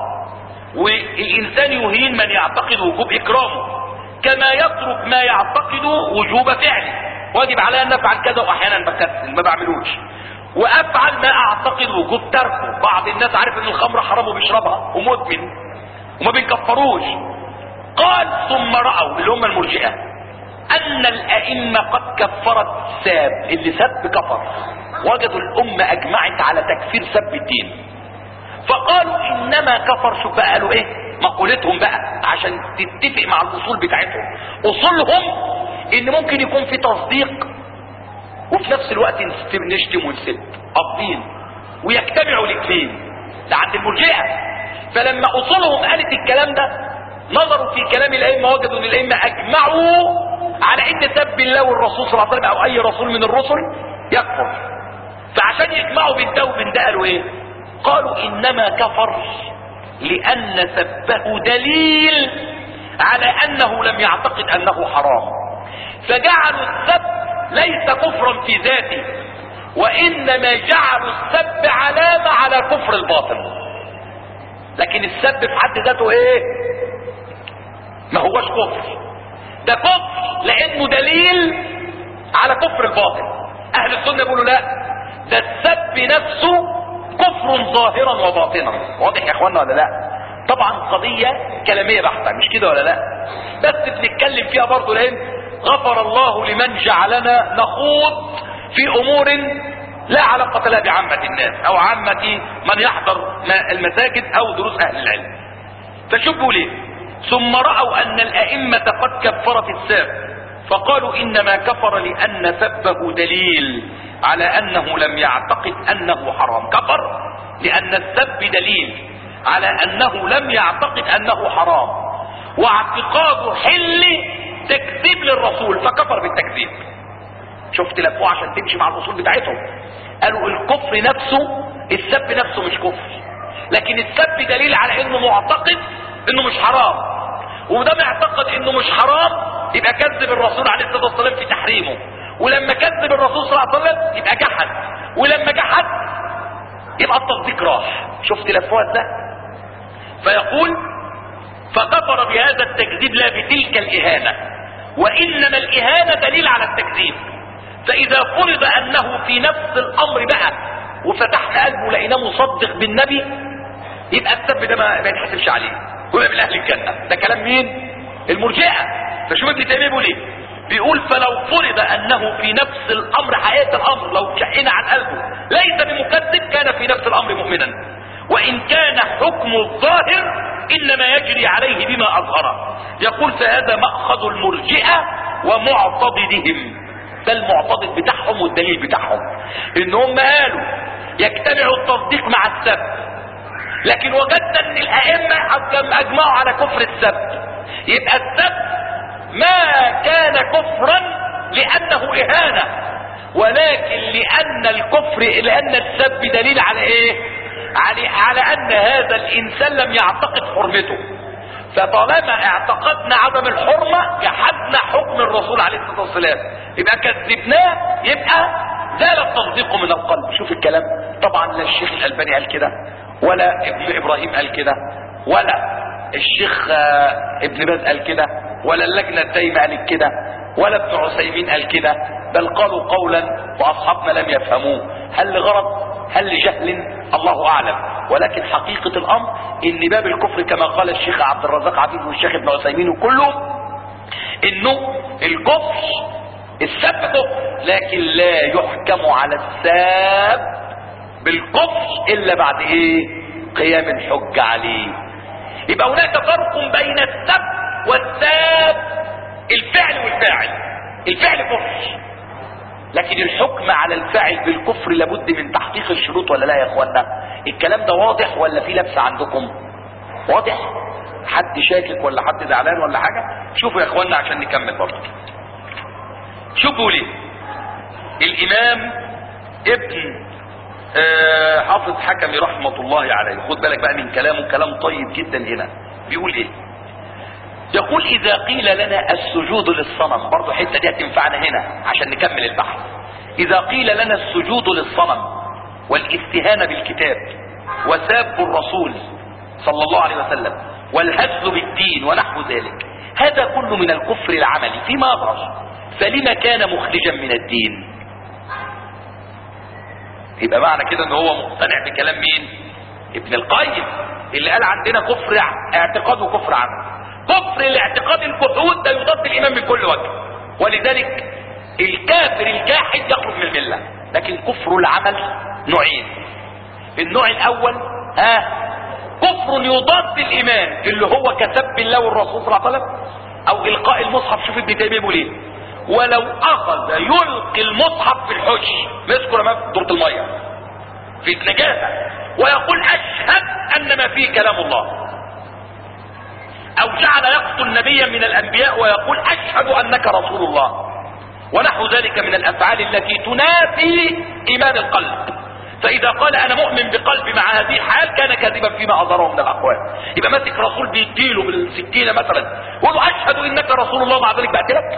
والانسان يهين من يعتقد وجوب اكرامه كما يترك ما يعتقد وجوب فعله واجب علي ان افعل كذا واحيانا بكسل ما بعملوش وافعل ما اعتقد وجوب تركه بعض الناس عارف ان الخمر حرام وبيشربها ومدمن وما بيكفروش قال ثم راوا اللي هم المرجئه ان الائمه قد كفرت ساب اللي سب كفر وجدوا الامه اجمعت على تكفير سب الدين فقالوا انما كفر شوف بقى قالوا ايه مقولتهم بقى عشان تتفق مع الاصول بتاعتهم اصولهم ان ممكن يكون في تصديق وفي نفس الوقت نشتم ونسب قابضين ويجتمعوا الاثنين ده عند المرجئه فلما اصولهم قالت الكلام ده نظروا في كلام الائمه وجدوا ان الائمه اجمعوا على ان سب الله والرسول صلى الله عليه وسلم او اي رسول من الرسل يكفر فعشان يجمعوا بين ده وبين ده قالوا ايه قالوا انما كفر لان سبه دليل على انه لم يعتقد انه حرام فجعلوا السب ليس كفرا في ذاته وانما جعلوا السب علامة على كفر الباطل لكن السب في حد ذاته ايه ما هوش كفر ده كفر لانه دليل على كفر الباطل اهل السنة يقولوا لا ده السب نفسه كفر ظاهرا وباطنا واضح يا اخوانا ولا لا طبعا قضية كلامية بحتة مش كده ولا لا بس بنتكلم فيها برضو لان غفر الله لمن جعلنا نخوض في امور لا علاقة لها بعامة الناس او عامة من يحضر المساجد او دروس اهل العلم فشوفوا ليه ثم رأوا ان الائمة قد كفرت الساب فقالوا انما كفر لان سبه دليل على انه لم يعتقد انه حرام كفر لان السب دليل على انه لم يعتقد انه حرام واعتقاد حل تكذيب للرسول فكفر بالتكذيب شفت لفوه عشان تمشي مع الاصول بتاعتهم قالوا الكفر نفسه السب نفسه مش كفر لكن السب دليل على انه معتقد انه مش حرام وده معتقد انه مش حرام يبقى كذب الرسول عليه الصلاه والسلام في تحريمه ولما كذب الرسول صلى الله عليه وسلم يبقى جحد ولما جحد يبقى التصديق راح شفت لفوات ده فيقول فكفر بهذا التكذيب لا بتلك الاهانه وانما الاهانه دليل على التكذيب فاذا فرض انه في نفس الامر بقى وفتحنا قلبه لقيناه مصدق بالنبي يبقى السب ده ما يتحسبش عليه ويبقى من اهل الجنه ده كلام مين المرجئه فشوف ابن تيميه بيقول ايه بيقول فلو فرض انه في نفس الامر حقيقه الامر لو شقنا عن قلبه ليس بمكذب كان في نفس الامر مؤمنا وان كان حكم الظاهر انما يجري عليه بما اظهره يقول فهذا ماخذ المرجئه ومعتضدهم ده المعتضد بتاعهم والدليل بتاعهم ان هم قالوا يجتمع التصديق مع السب لكن وجدنا ان الائمه اجمعوا على كفر السب يبقى السب ما كان كفرا لانه اهانة ولكن لان الكفر لان السب دليل على ايه على, على ان هذا الانسان لم يعتقد حرمته فطالما اعتقدنا عدم الحرمة جحدنا حكم الرسول عليه الصلاة والسلام يبقى كذبناه يبقى زال التصديق من القلب شوف الكلام طبعا لا الشيخ الالباني قال كده ولا ابن ابراهيم قال كده ولا الشيخ ابن باز قال كده ولا اللجنة الدايمة قالت كده ولا ابن عثيمين قال كده بل قالوا قولا واصحابنا لم يفهموه هل لغرض هل لجهل الله اعلم ولكن حقيقة الامر ان باب الكفر كما قال الشيخ عبد الرزاق عبيد والشيخ ابن عثيمين وكله انه الكفر السب كفر لكن لا يحكم على الساب بالكفر الا بعد ايه قيام الحج عليه يبقى هناك فرق بين السب والساب الفعل والفاعل الفعل كفر لكن الحكم على الفاعل بالكفر لابد من تحقيق الشروط ولا لا يا اخوانا الكلام ده واضح ولا في لبس عندكم واضح حد شاكك ولا حد زعلان ولا حاجة شوفوا يا اخوانا عشان نكمل برضه شوفوا ليه الامام ابن آه حافظ حكمي رحمة الله عليه خد بالك بقى من كلامه كلام طيب جدا هنا بيقول ايه يقول اذا قيل لنا السجود للصنم برضو الحته دي هتنفعنا هنا عشان نكمل البحث اذا قيل لنا السجود للصنم والاستهانة بالكتاب وساب الرسول صلى الله عليه وسلم والهزل بالدين ونحو ذلك هذا كله من الكفر العملي فيما يظهر فلما كان مخرجا من الدين يبقى معنى كده ان هو مقتنع بكلام مين ابن القيم اللي قال عندنا كفر اعتقاد وكفر عمل كفر الاعتقاد الجحود ده يضاد الايمان من كل وجه ولذلك الكافر الجاحد يخرج من المله لكن كفر العمل نوعين النوع الاول ها كفر يضاد الايمان اللي هو كسب الله والرسول صلى الله عليه وسلم او القاء المصحف شوف ابن تيميه بيقول ايه ولو اخذ يلقي المصحف في الحش مسكه رماه في دورة الميه في نجاسه ويقول اشهد ان ما فيه كلام الله او جعل يقتل نبيا من الانبياء ويقول اشهد انك رسول الله ونحو ذلك من الافعال التي تنافي ايمان القلب فاذا قال انا مؤمن بقلبي مع هذه الحال كان كاذبا فيما اظهره من الاقوال يبقى ماسك رسول بيديله بالسكينه مثلا يقول له اشهد انك رسول الله مع ذلك بقتلك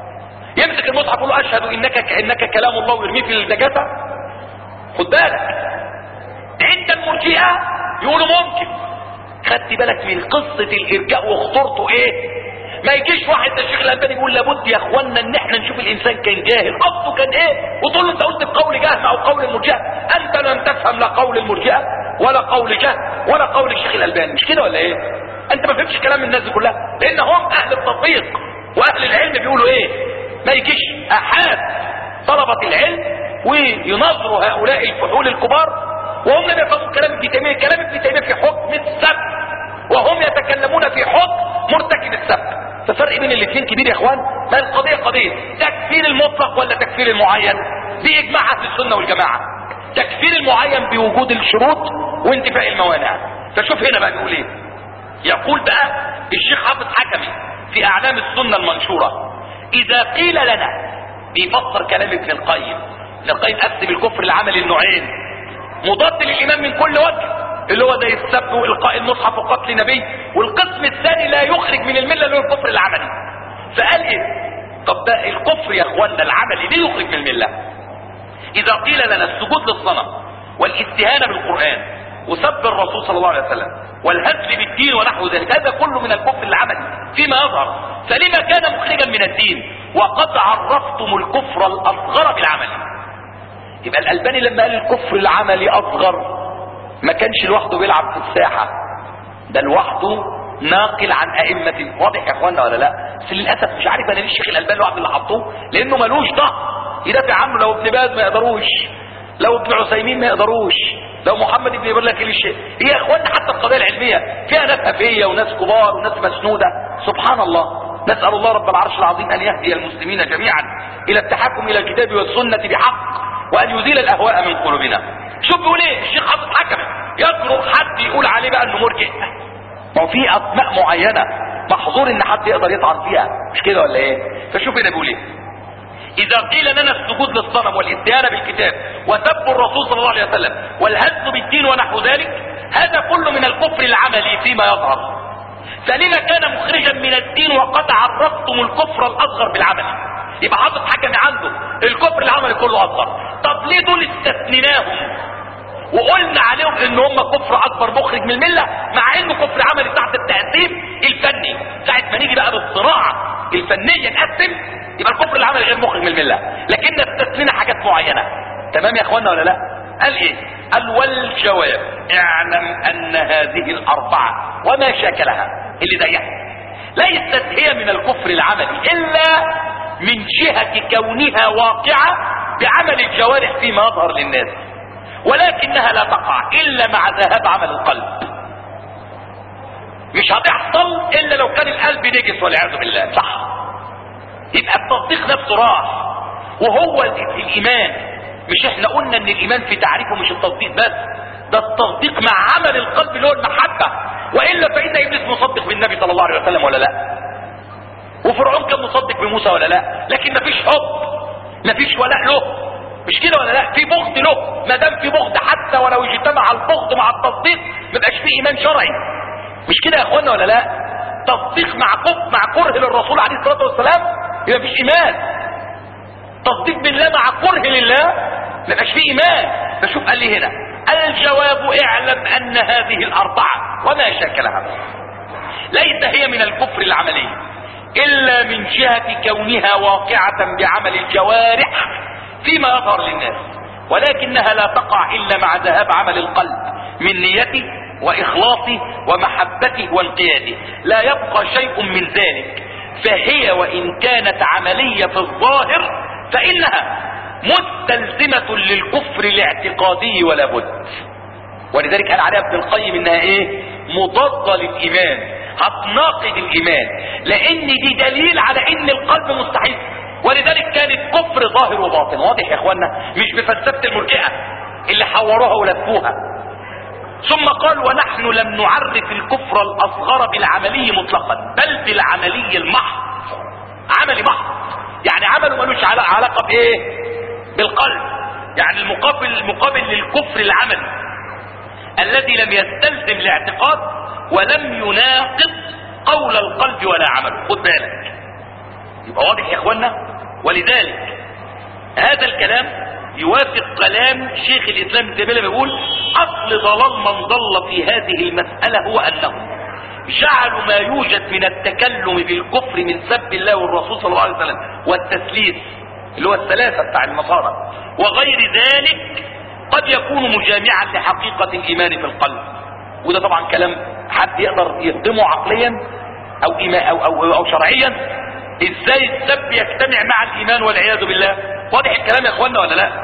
يمسك المصحف يقول له اشهد انك انك كلام الله ويرميه في النجاسه خد بالك عند المرجئه يقولوا ممكن خدت بالك من قصه الارجاء وخطورته ايه ما يجيش واحد ده الشيخ الالباني يقول لابد يا اخوانا ان احنا نشوف الانسان كان جاهل قصده كان ايه وتقول له انت قلت بقول جهل او قول المرجئه انت لم تفهم لا قول المرجئه ولا قول جهل ولا قول الشيخ الالباني مش كده ولا ايه انت ما فهمتش كلام الناس دي كلها لان هم اهل التطبيق واهل العلم بيقولوا ايه ما يجيش احاد طلبة العلم وينظروا هؤلاء الفحول الكبار وهم لم يفهموا كلام ابن تيميه كلام ابن تيميه في حكم السب وهم يتكلمون في حكم مرتكب السب ففرق بين الاثنين كبير يا اخوان ما القضيه قضيه تكفير المطلق ولا تكفير المعين دي اجماع اهل السنه والجماعه تكفير المعين بوجود الشروط وانتفاء الموانع فشوف هنا بقى بيقول ايه يقول بقى الشيخ حافظ حكمي في اعلام السنه المنشوره اذا قيل لنا بيفسر كلام ابن القيم ابن القيم قسم الكفر العملي النوعين مضاد للايمان من كل وجه اللي هو زي السب والقاء المصحف وقتل نبي والقسم الثاني لا يخرج من المله اللي هو الكفر العملي فقال ايه طب ده الكفر يا اخوانا العملي ليه يخرج من المله اذا قيل لنا السجود للصنم والاستهانه بالقران وسب الرسول صلى الله عليه وسلم والهزل بالدين ونحو ذلك هذا كله من الكفر العملي فيما يظهر فلما كان مخرجا من الدين وقد عرفتم الكفر الاصغر بالعمل يبقى الالباني لما قال الكفر العملي اصغر ما كانش لوحده بيلعب في الساحة ده لوحده ناقل عن ائمة واضح يا اخوانا ولا لا بس للاسف مش عارف انا ليه الشيخ الالباني لوحده اللي حطوه لانه ملوش ضهر يدافع عنه لو ابن باز ما يقدروش لو ابن عثيمين ما يقدروش لو محمد ابن يقول لك الشيء هي يا اخوانا حتى القضيه العلميه فيها ناس هفيه وناس كبار وناس مسنوده سبحان الله نسال الله رب العرش العظيم ان يهدي المسلمين جميعا الى التحكم الى الكتاب والسنه بحق وان يزيل الاهواء من قلوبنا شوف بيقول ايه الشيخ حافظ حكم يجرؤ حد يقول عليه بقى انه مرجئ ما هو في اسماء معينه محظور ان حد يقدر يطعن فيها مش كده ولا ايه فشوف هنا بيقول ايه اذا قيل لنا السجود للصنم والاستهانة بالكتاب وسب الرسول صلى الله عليه وسلم والهز بالدين ونحو ذلك هذا كله من الكفر العملي فيما يظهر فلما كان مخرجا من الدين وقد عرفتم الكفر الاصغر بالعمل يبقى حاطط حاجه من عنده الكفر العملي كله اصغر طب ليه دول استثنيناهم وقلنا عليهم ان هم كفر اكبر مخرج من المله مع انه كفر عملي تحت التقسيم الفني ساعه ما نيجي بقى بالصناعه الفنيه نقسم يبقى الكفر العملي غير مخرج من المله لكن استثنينا حاجات معينه تمام يا اخوانا ولا لا قال ايه قال والجواب اعلم ان هذه الاربعه وما شاكلها اللي زيها ليست هي من الكفر العملي الا من جهه كونها واقعه بعمل الجوارح فيما يظهر للناس ولكنها لا تقع الا مع ذهاب عمل القلب مش هتحصل الا لو كان القلب نجس والعياذ بالله صح يبقى التصديق نفسه راح وهو الايمان مش احنا قلنا ان الايمان في تعريفه مش التصديق بس ده التصديق مع عمل القلب اللي هو المحبه والا فان ابليس مصدق بالنبي صلى الله عليه وسلم ولا لا وفرعون كان مصدق بموسى ولا لا لكن مفيش حب مفيش ولاء له مش كده ولا لا في بغض له ما دام في بغض حتى ولو اجتمع البغض مع التصديق ما يبقاش في ايمان شرعي مش كده يا اخوانا ولا لا تصديق مع كفر مع كره للرسول عليه الصلاه والسلام يبقى مفيش ايمان تصديق بالله مع كره لله ما يبقاش في ايمان فشوف قال لي هنا الجواب اعلم ان هذه الاربعه وما شاكلها ليس هي من الكفر العملي الا من جهه كونها واقعه بعمل الجوارح فيما يظهر للناس ولكنها لا تقع الا مع ذهاب عمل القلب من نيته واخلاصه ومحبته وانقياده لا يبقى شيء من ذلك فهي وان كانت عمليه في الظاهر فانها مستلزمه للكفر الاعتقادي ولا بد ولذلك قال عليها ابن القيم انها ايه مضاده للايمان هتناقض الايمان لان دي دليل على ان القلب مستحيل ولذلك كانت كفر ظاهر وباطن واضح يا اخوانا مش بفلسفه المرجئه اللي حوروها ولفوها ثم قال ونحن لم نعرف الكفر الاصغر بالعملي مطلقا بل بالعملي المحض عملي محض يعني عمله ملوش علاقه بايه بالقلب يعني المقابل المقابل للكفر العملي الذي لم يستلزم الاعتقاد ولم يناقض قول القلب ولا عمله خد بالك يبقى واضح يا اخوانا ولذلك هذا الكلام يوافق كلام شيخ الاسلام ابن تيميه بيقول اصل ضلال من ضل في هذه المساله هو انهم جعلوا ما يوجد من التكلم بالكفر من سب الله والرسول صلى الله عليه وسلم والتثليث اللي هو الثلاثه بتاع النصارى وغير ذلك قد يكون مجامعا لحقيقه الايمان في القلب وده طبعا كلام حد يقدر يهضمه عقليا او إيمان أو, أو, أو شرعيا ازاي السب يجتمع مع الايمان والعياذ بالله واضح الكلام يا اخوانا ولا لا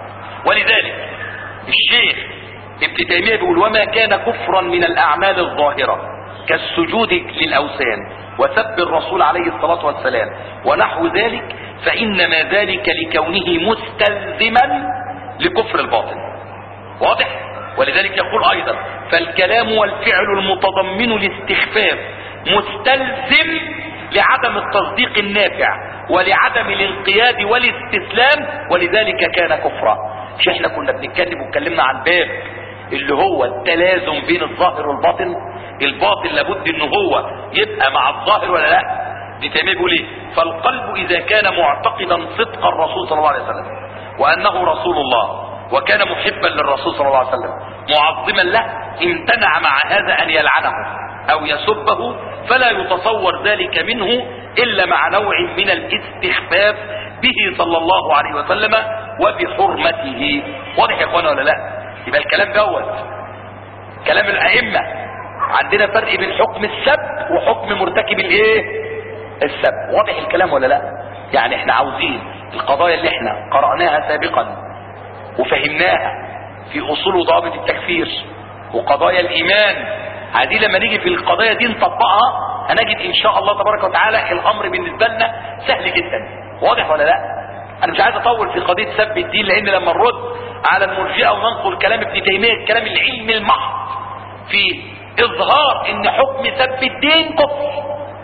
ولذلك الشيخ ابن تيميه بيقول وما كان كفرا من الاعمال الظاهره كالسجود للاوثان وسب الرسول عليه الصلاه والسلام ونحو ذلك فانما ذلك لكونه مستلزما لكفر الباطن واضح ولذلك يقول ايضا فالكلام والفعل المتضمن الاستخفاف مستلزم لعدم التصديق النافع ولعدم الانقياد والاستسلام ولذلك كان كفرا مش احنا كنا بنتكلم واتكلمنا عن باب اللي هو التلازم بين الظاهر والباطن الباطن لابد ان هو يبقى مع الظاهر ولا لا دي تيميه بيقول ايه فالقلب اذا كان معتقدا صدق الرسول صلى الله عليه وسلم وانه رسول الله وكان محبا للرسول صلى الله عليه وسلم معظما له امتنع مع هذا ان يلعنه او يسبه فلا يتصور ذلك منه الا مع نوع من الاستخفاف به صلى الله عليه وسلم وبحرمته واضح يا اخوانا ولا لا يبقى الكلام دوت كلام الائمه عندنا فرق بين حكم السب وحكم مرتكب الايه السب واضح الكلام ولا لا يعني احنا عاوزين القضايا اللي احنا قرأناها سابقا وفهمناها في اصول وضوابط التكفير وقضايا الايمان هذه لما نيجي في القضايا دي نطبقها هنجد ان شاء الله تبارك وتعالى الامر بالنسبه لنا سهل جدا واضح ولا لا انا مش عايز اطول في قضيه سب الدين لان لما نرد على المرجئه وننقل كلام ابن تيميه الكلام العلمي المحض في اظهار ان حكم سب الدين كفر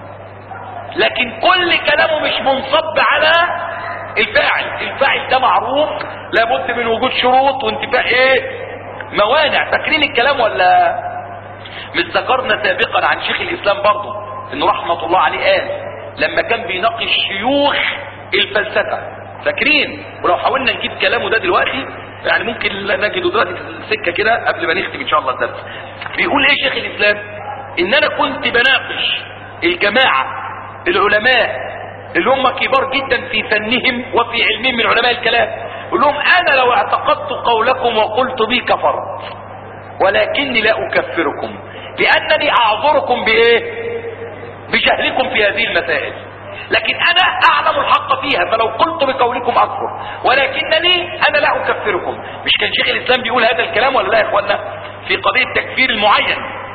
لكن كل كلامه مش منصب على الفاعل الفاعل ده معروف لابد من وجود شروط وانتفاء ايه موانع فاكرين الكلام ولا مش ذكرنا سابقا عن شيخ الاسلام برضه انه رحمة الله عليه قال لما كان بيناقش شيوخ الفلسفة فاكرين ولو حاولنا نجيب كلامه ده دلوقتي يعني ممكن نجده دلوقتي في السكة كده قبل ما نختم ان شاء الله الدرس بيقول ايه شيخ الاسلام ان انا كنت بناقش الجماعة العلماء اللي هم كبار جدا في فنهم وفي علمهم من علماء الكلام يقول لهم انا لو اعتقدت قولكم وقلت به كفرت ولكني لا اكفركم لانني اعذركم بايه بجهلكم في هذه المسائل لكن انا اعلم الحق فيها فلو قلت بقولكم اكفر ولكنني انا لا اكفركم مش كان شيخ الاسلام بيقول هذا الكلام ولا لا يا اخوانا في قضية تكفير المعين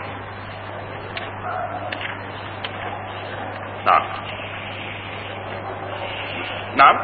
نعم نعم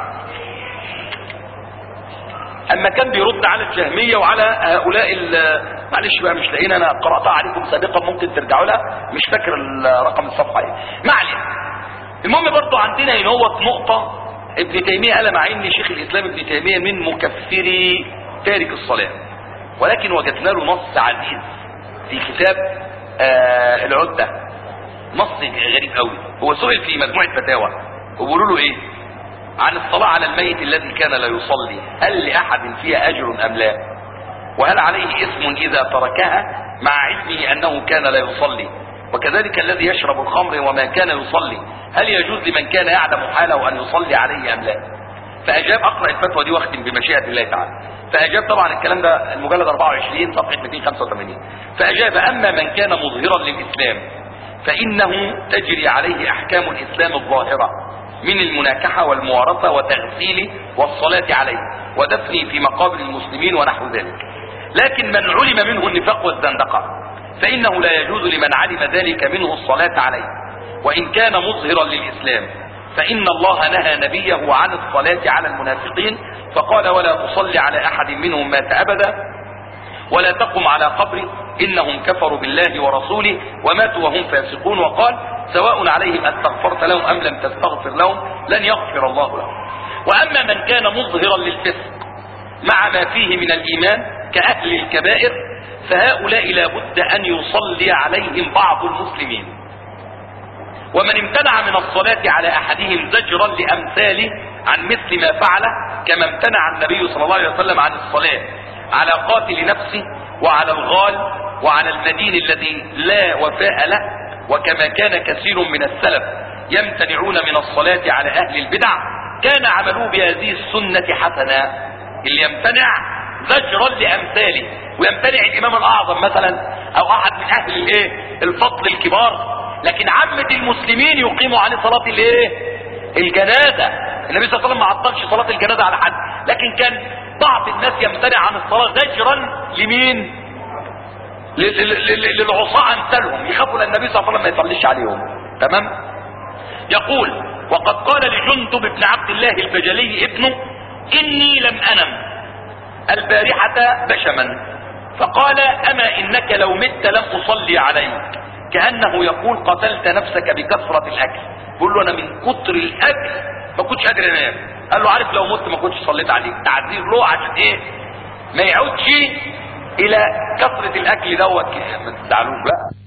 اما كان بيرد على الجهمية وعلى هؤلاء معلش بقى مش لاقيين انا قرأتها عليكم سابقا ممكن ترجعوا لها مش فاكر رقم الصفحة ايه ما علينا المهم برضو عندنا هنا هو نقطة ابن تيمية قال مع ان شيخ الاسلام ابن تيمية من مكفري تارك الصلاة ولكن وجدنا له نص عزيز في كتاب آه العدة نص غريب قوي هو سئل في مجموعة فتاوى وبيقولوا له ايه عن الصلاة على الميت الذي كان لا يصلي هل لأحد فيها أجر أم لا وهل عليه اسم إذا تركها مع علمه أنه كان لا يصلي وكذلك الذي يشرب الخمر وما كان يصلي هل يجوز لمن كان يعلم حاله أن يصلي عليه أم لا فأجاب أقرأ الفتوى دي واختم بمشيئة الله تعالى فأجاب طبعا الكلام ده المجلد 24 صفحة 285 فأجاب أما من كان مظهرا للإسلام فإنه تجري عليه أحكام الإسلام الظاهرة من المناكحة والموارثة وتغسيله والصلاة عليه ودفنه في مقابر المسلمين ونحو ذلك لكن من علم منه النفاق والزندقة فإنه لا يجوز لمن علم ذلك منه الصلاة عليه وإن كان مظهرا للإسلام فإن الله نهى نبيه عن الصلاة على المنافقين فقال ولا تصلي على أحد منهم مات أبدا ولا تقم على قبره إنهم كفروا بالله ورسوله وماتوا وهم فاسقون وقال سواء عليهم استغفرت لهم أم لم تستغفر لهم لن يغفر الله لهم وأما من كان مظهرا للفسق مع ما فيه من الإيمان كأهل الكبائر فهؤلاء لا بد أن يصلي عليهم بعض المسلمين ومن امتنع من الصلاة على أحدهم زجرا لأمثاله عن مثل ما فعل كما امتنع النبي صلى الله عليه وسلم عن الصلاة على قاتل نفسه وعلى الغال وعلى المدين الذي لا وفاء له وكما كان كثير من السلف يمتنعون من الصلاة على أهل البدع كان عملوه بهذه السنة حسنا اللي يمتنع زجرا لأمثاله ويمتنع الإمام الأعظم مثلا أو أحد من أهل الإيه الفضل الكبار لكن عامة المسلمين يقيموا عليه صلاة الإيه الجنازة النبي صلى الله عليه وسلم ما عطلش صلاة الجنازة على حد لكن كان بعض الناس يمتنع عن الصلاة زجرا لمين للعصاة امثالهم يخافوا لان النبي صلى الله عليه وسلم ما يصليش عليهم تمام يقول وقد قال لجندب بن عبد الله البجلي ابنه اني لم انم البارحة بشما فقال اما انك لو مت لم اصلي عليك كأنه يقول قتلت نفسك بكثرة الاكل بيقول له انا من كتر الاكل ما كنتش قادر انام قال له عارف لو مت ما كنتش صليت عليك تعذير له عشان ايه ما يعودش الى كثرة الاكل دوت ما تزعلوش بقى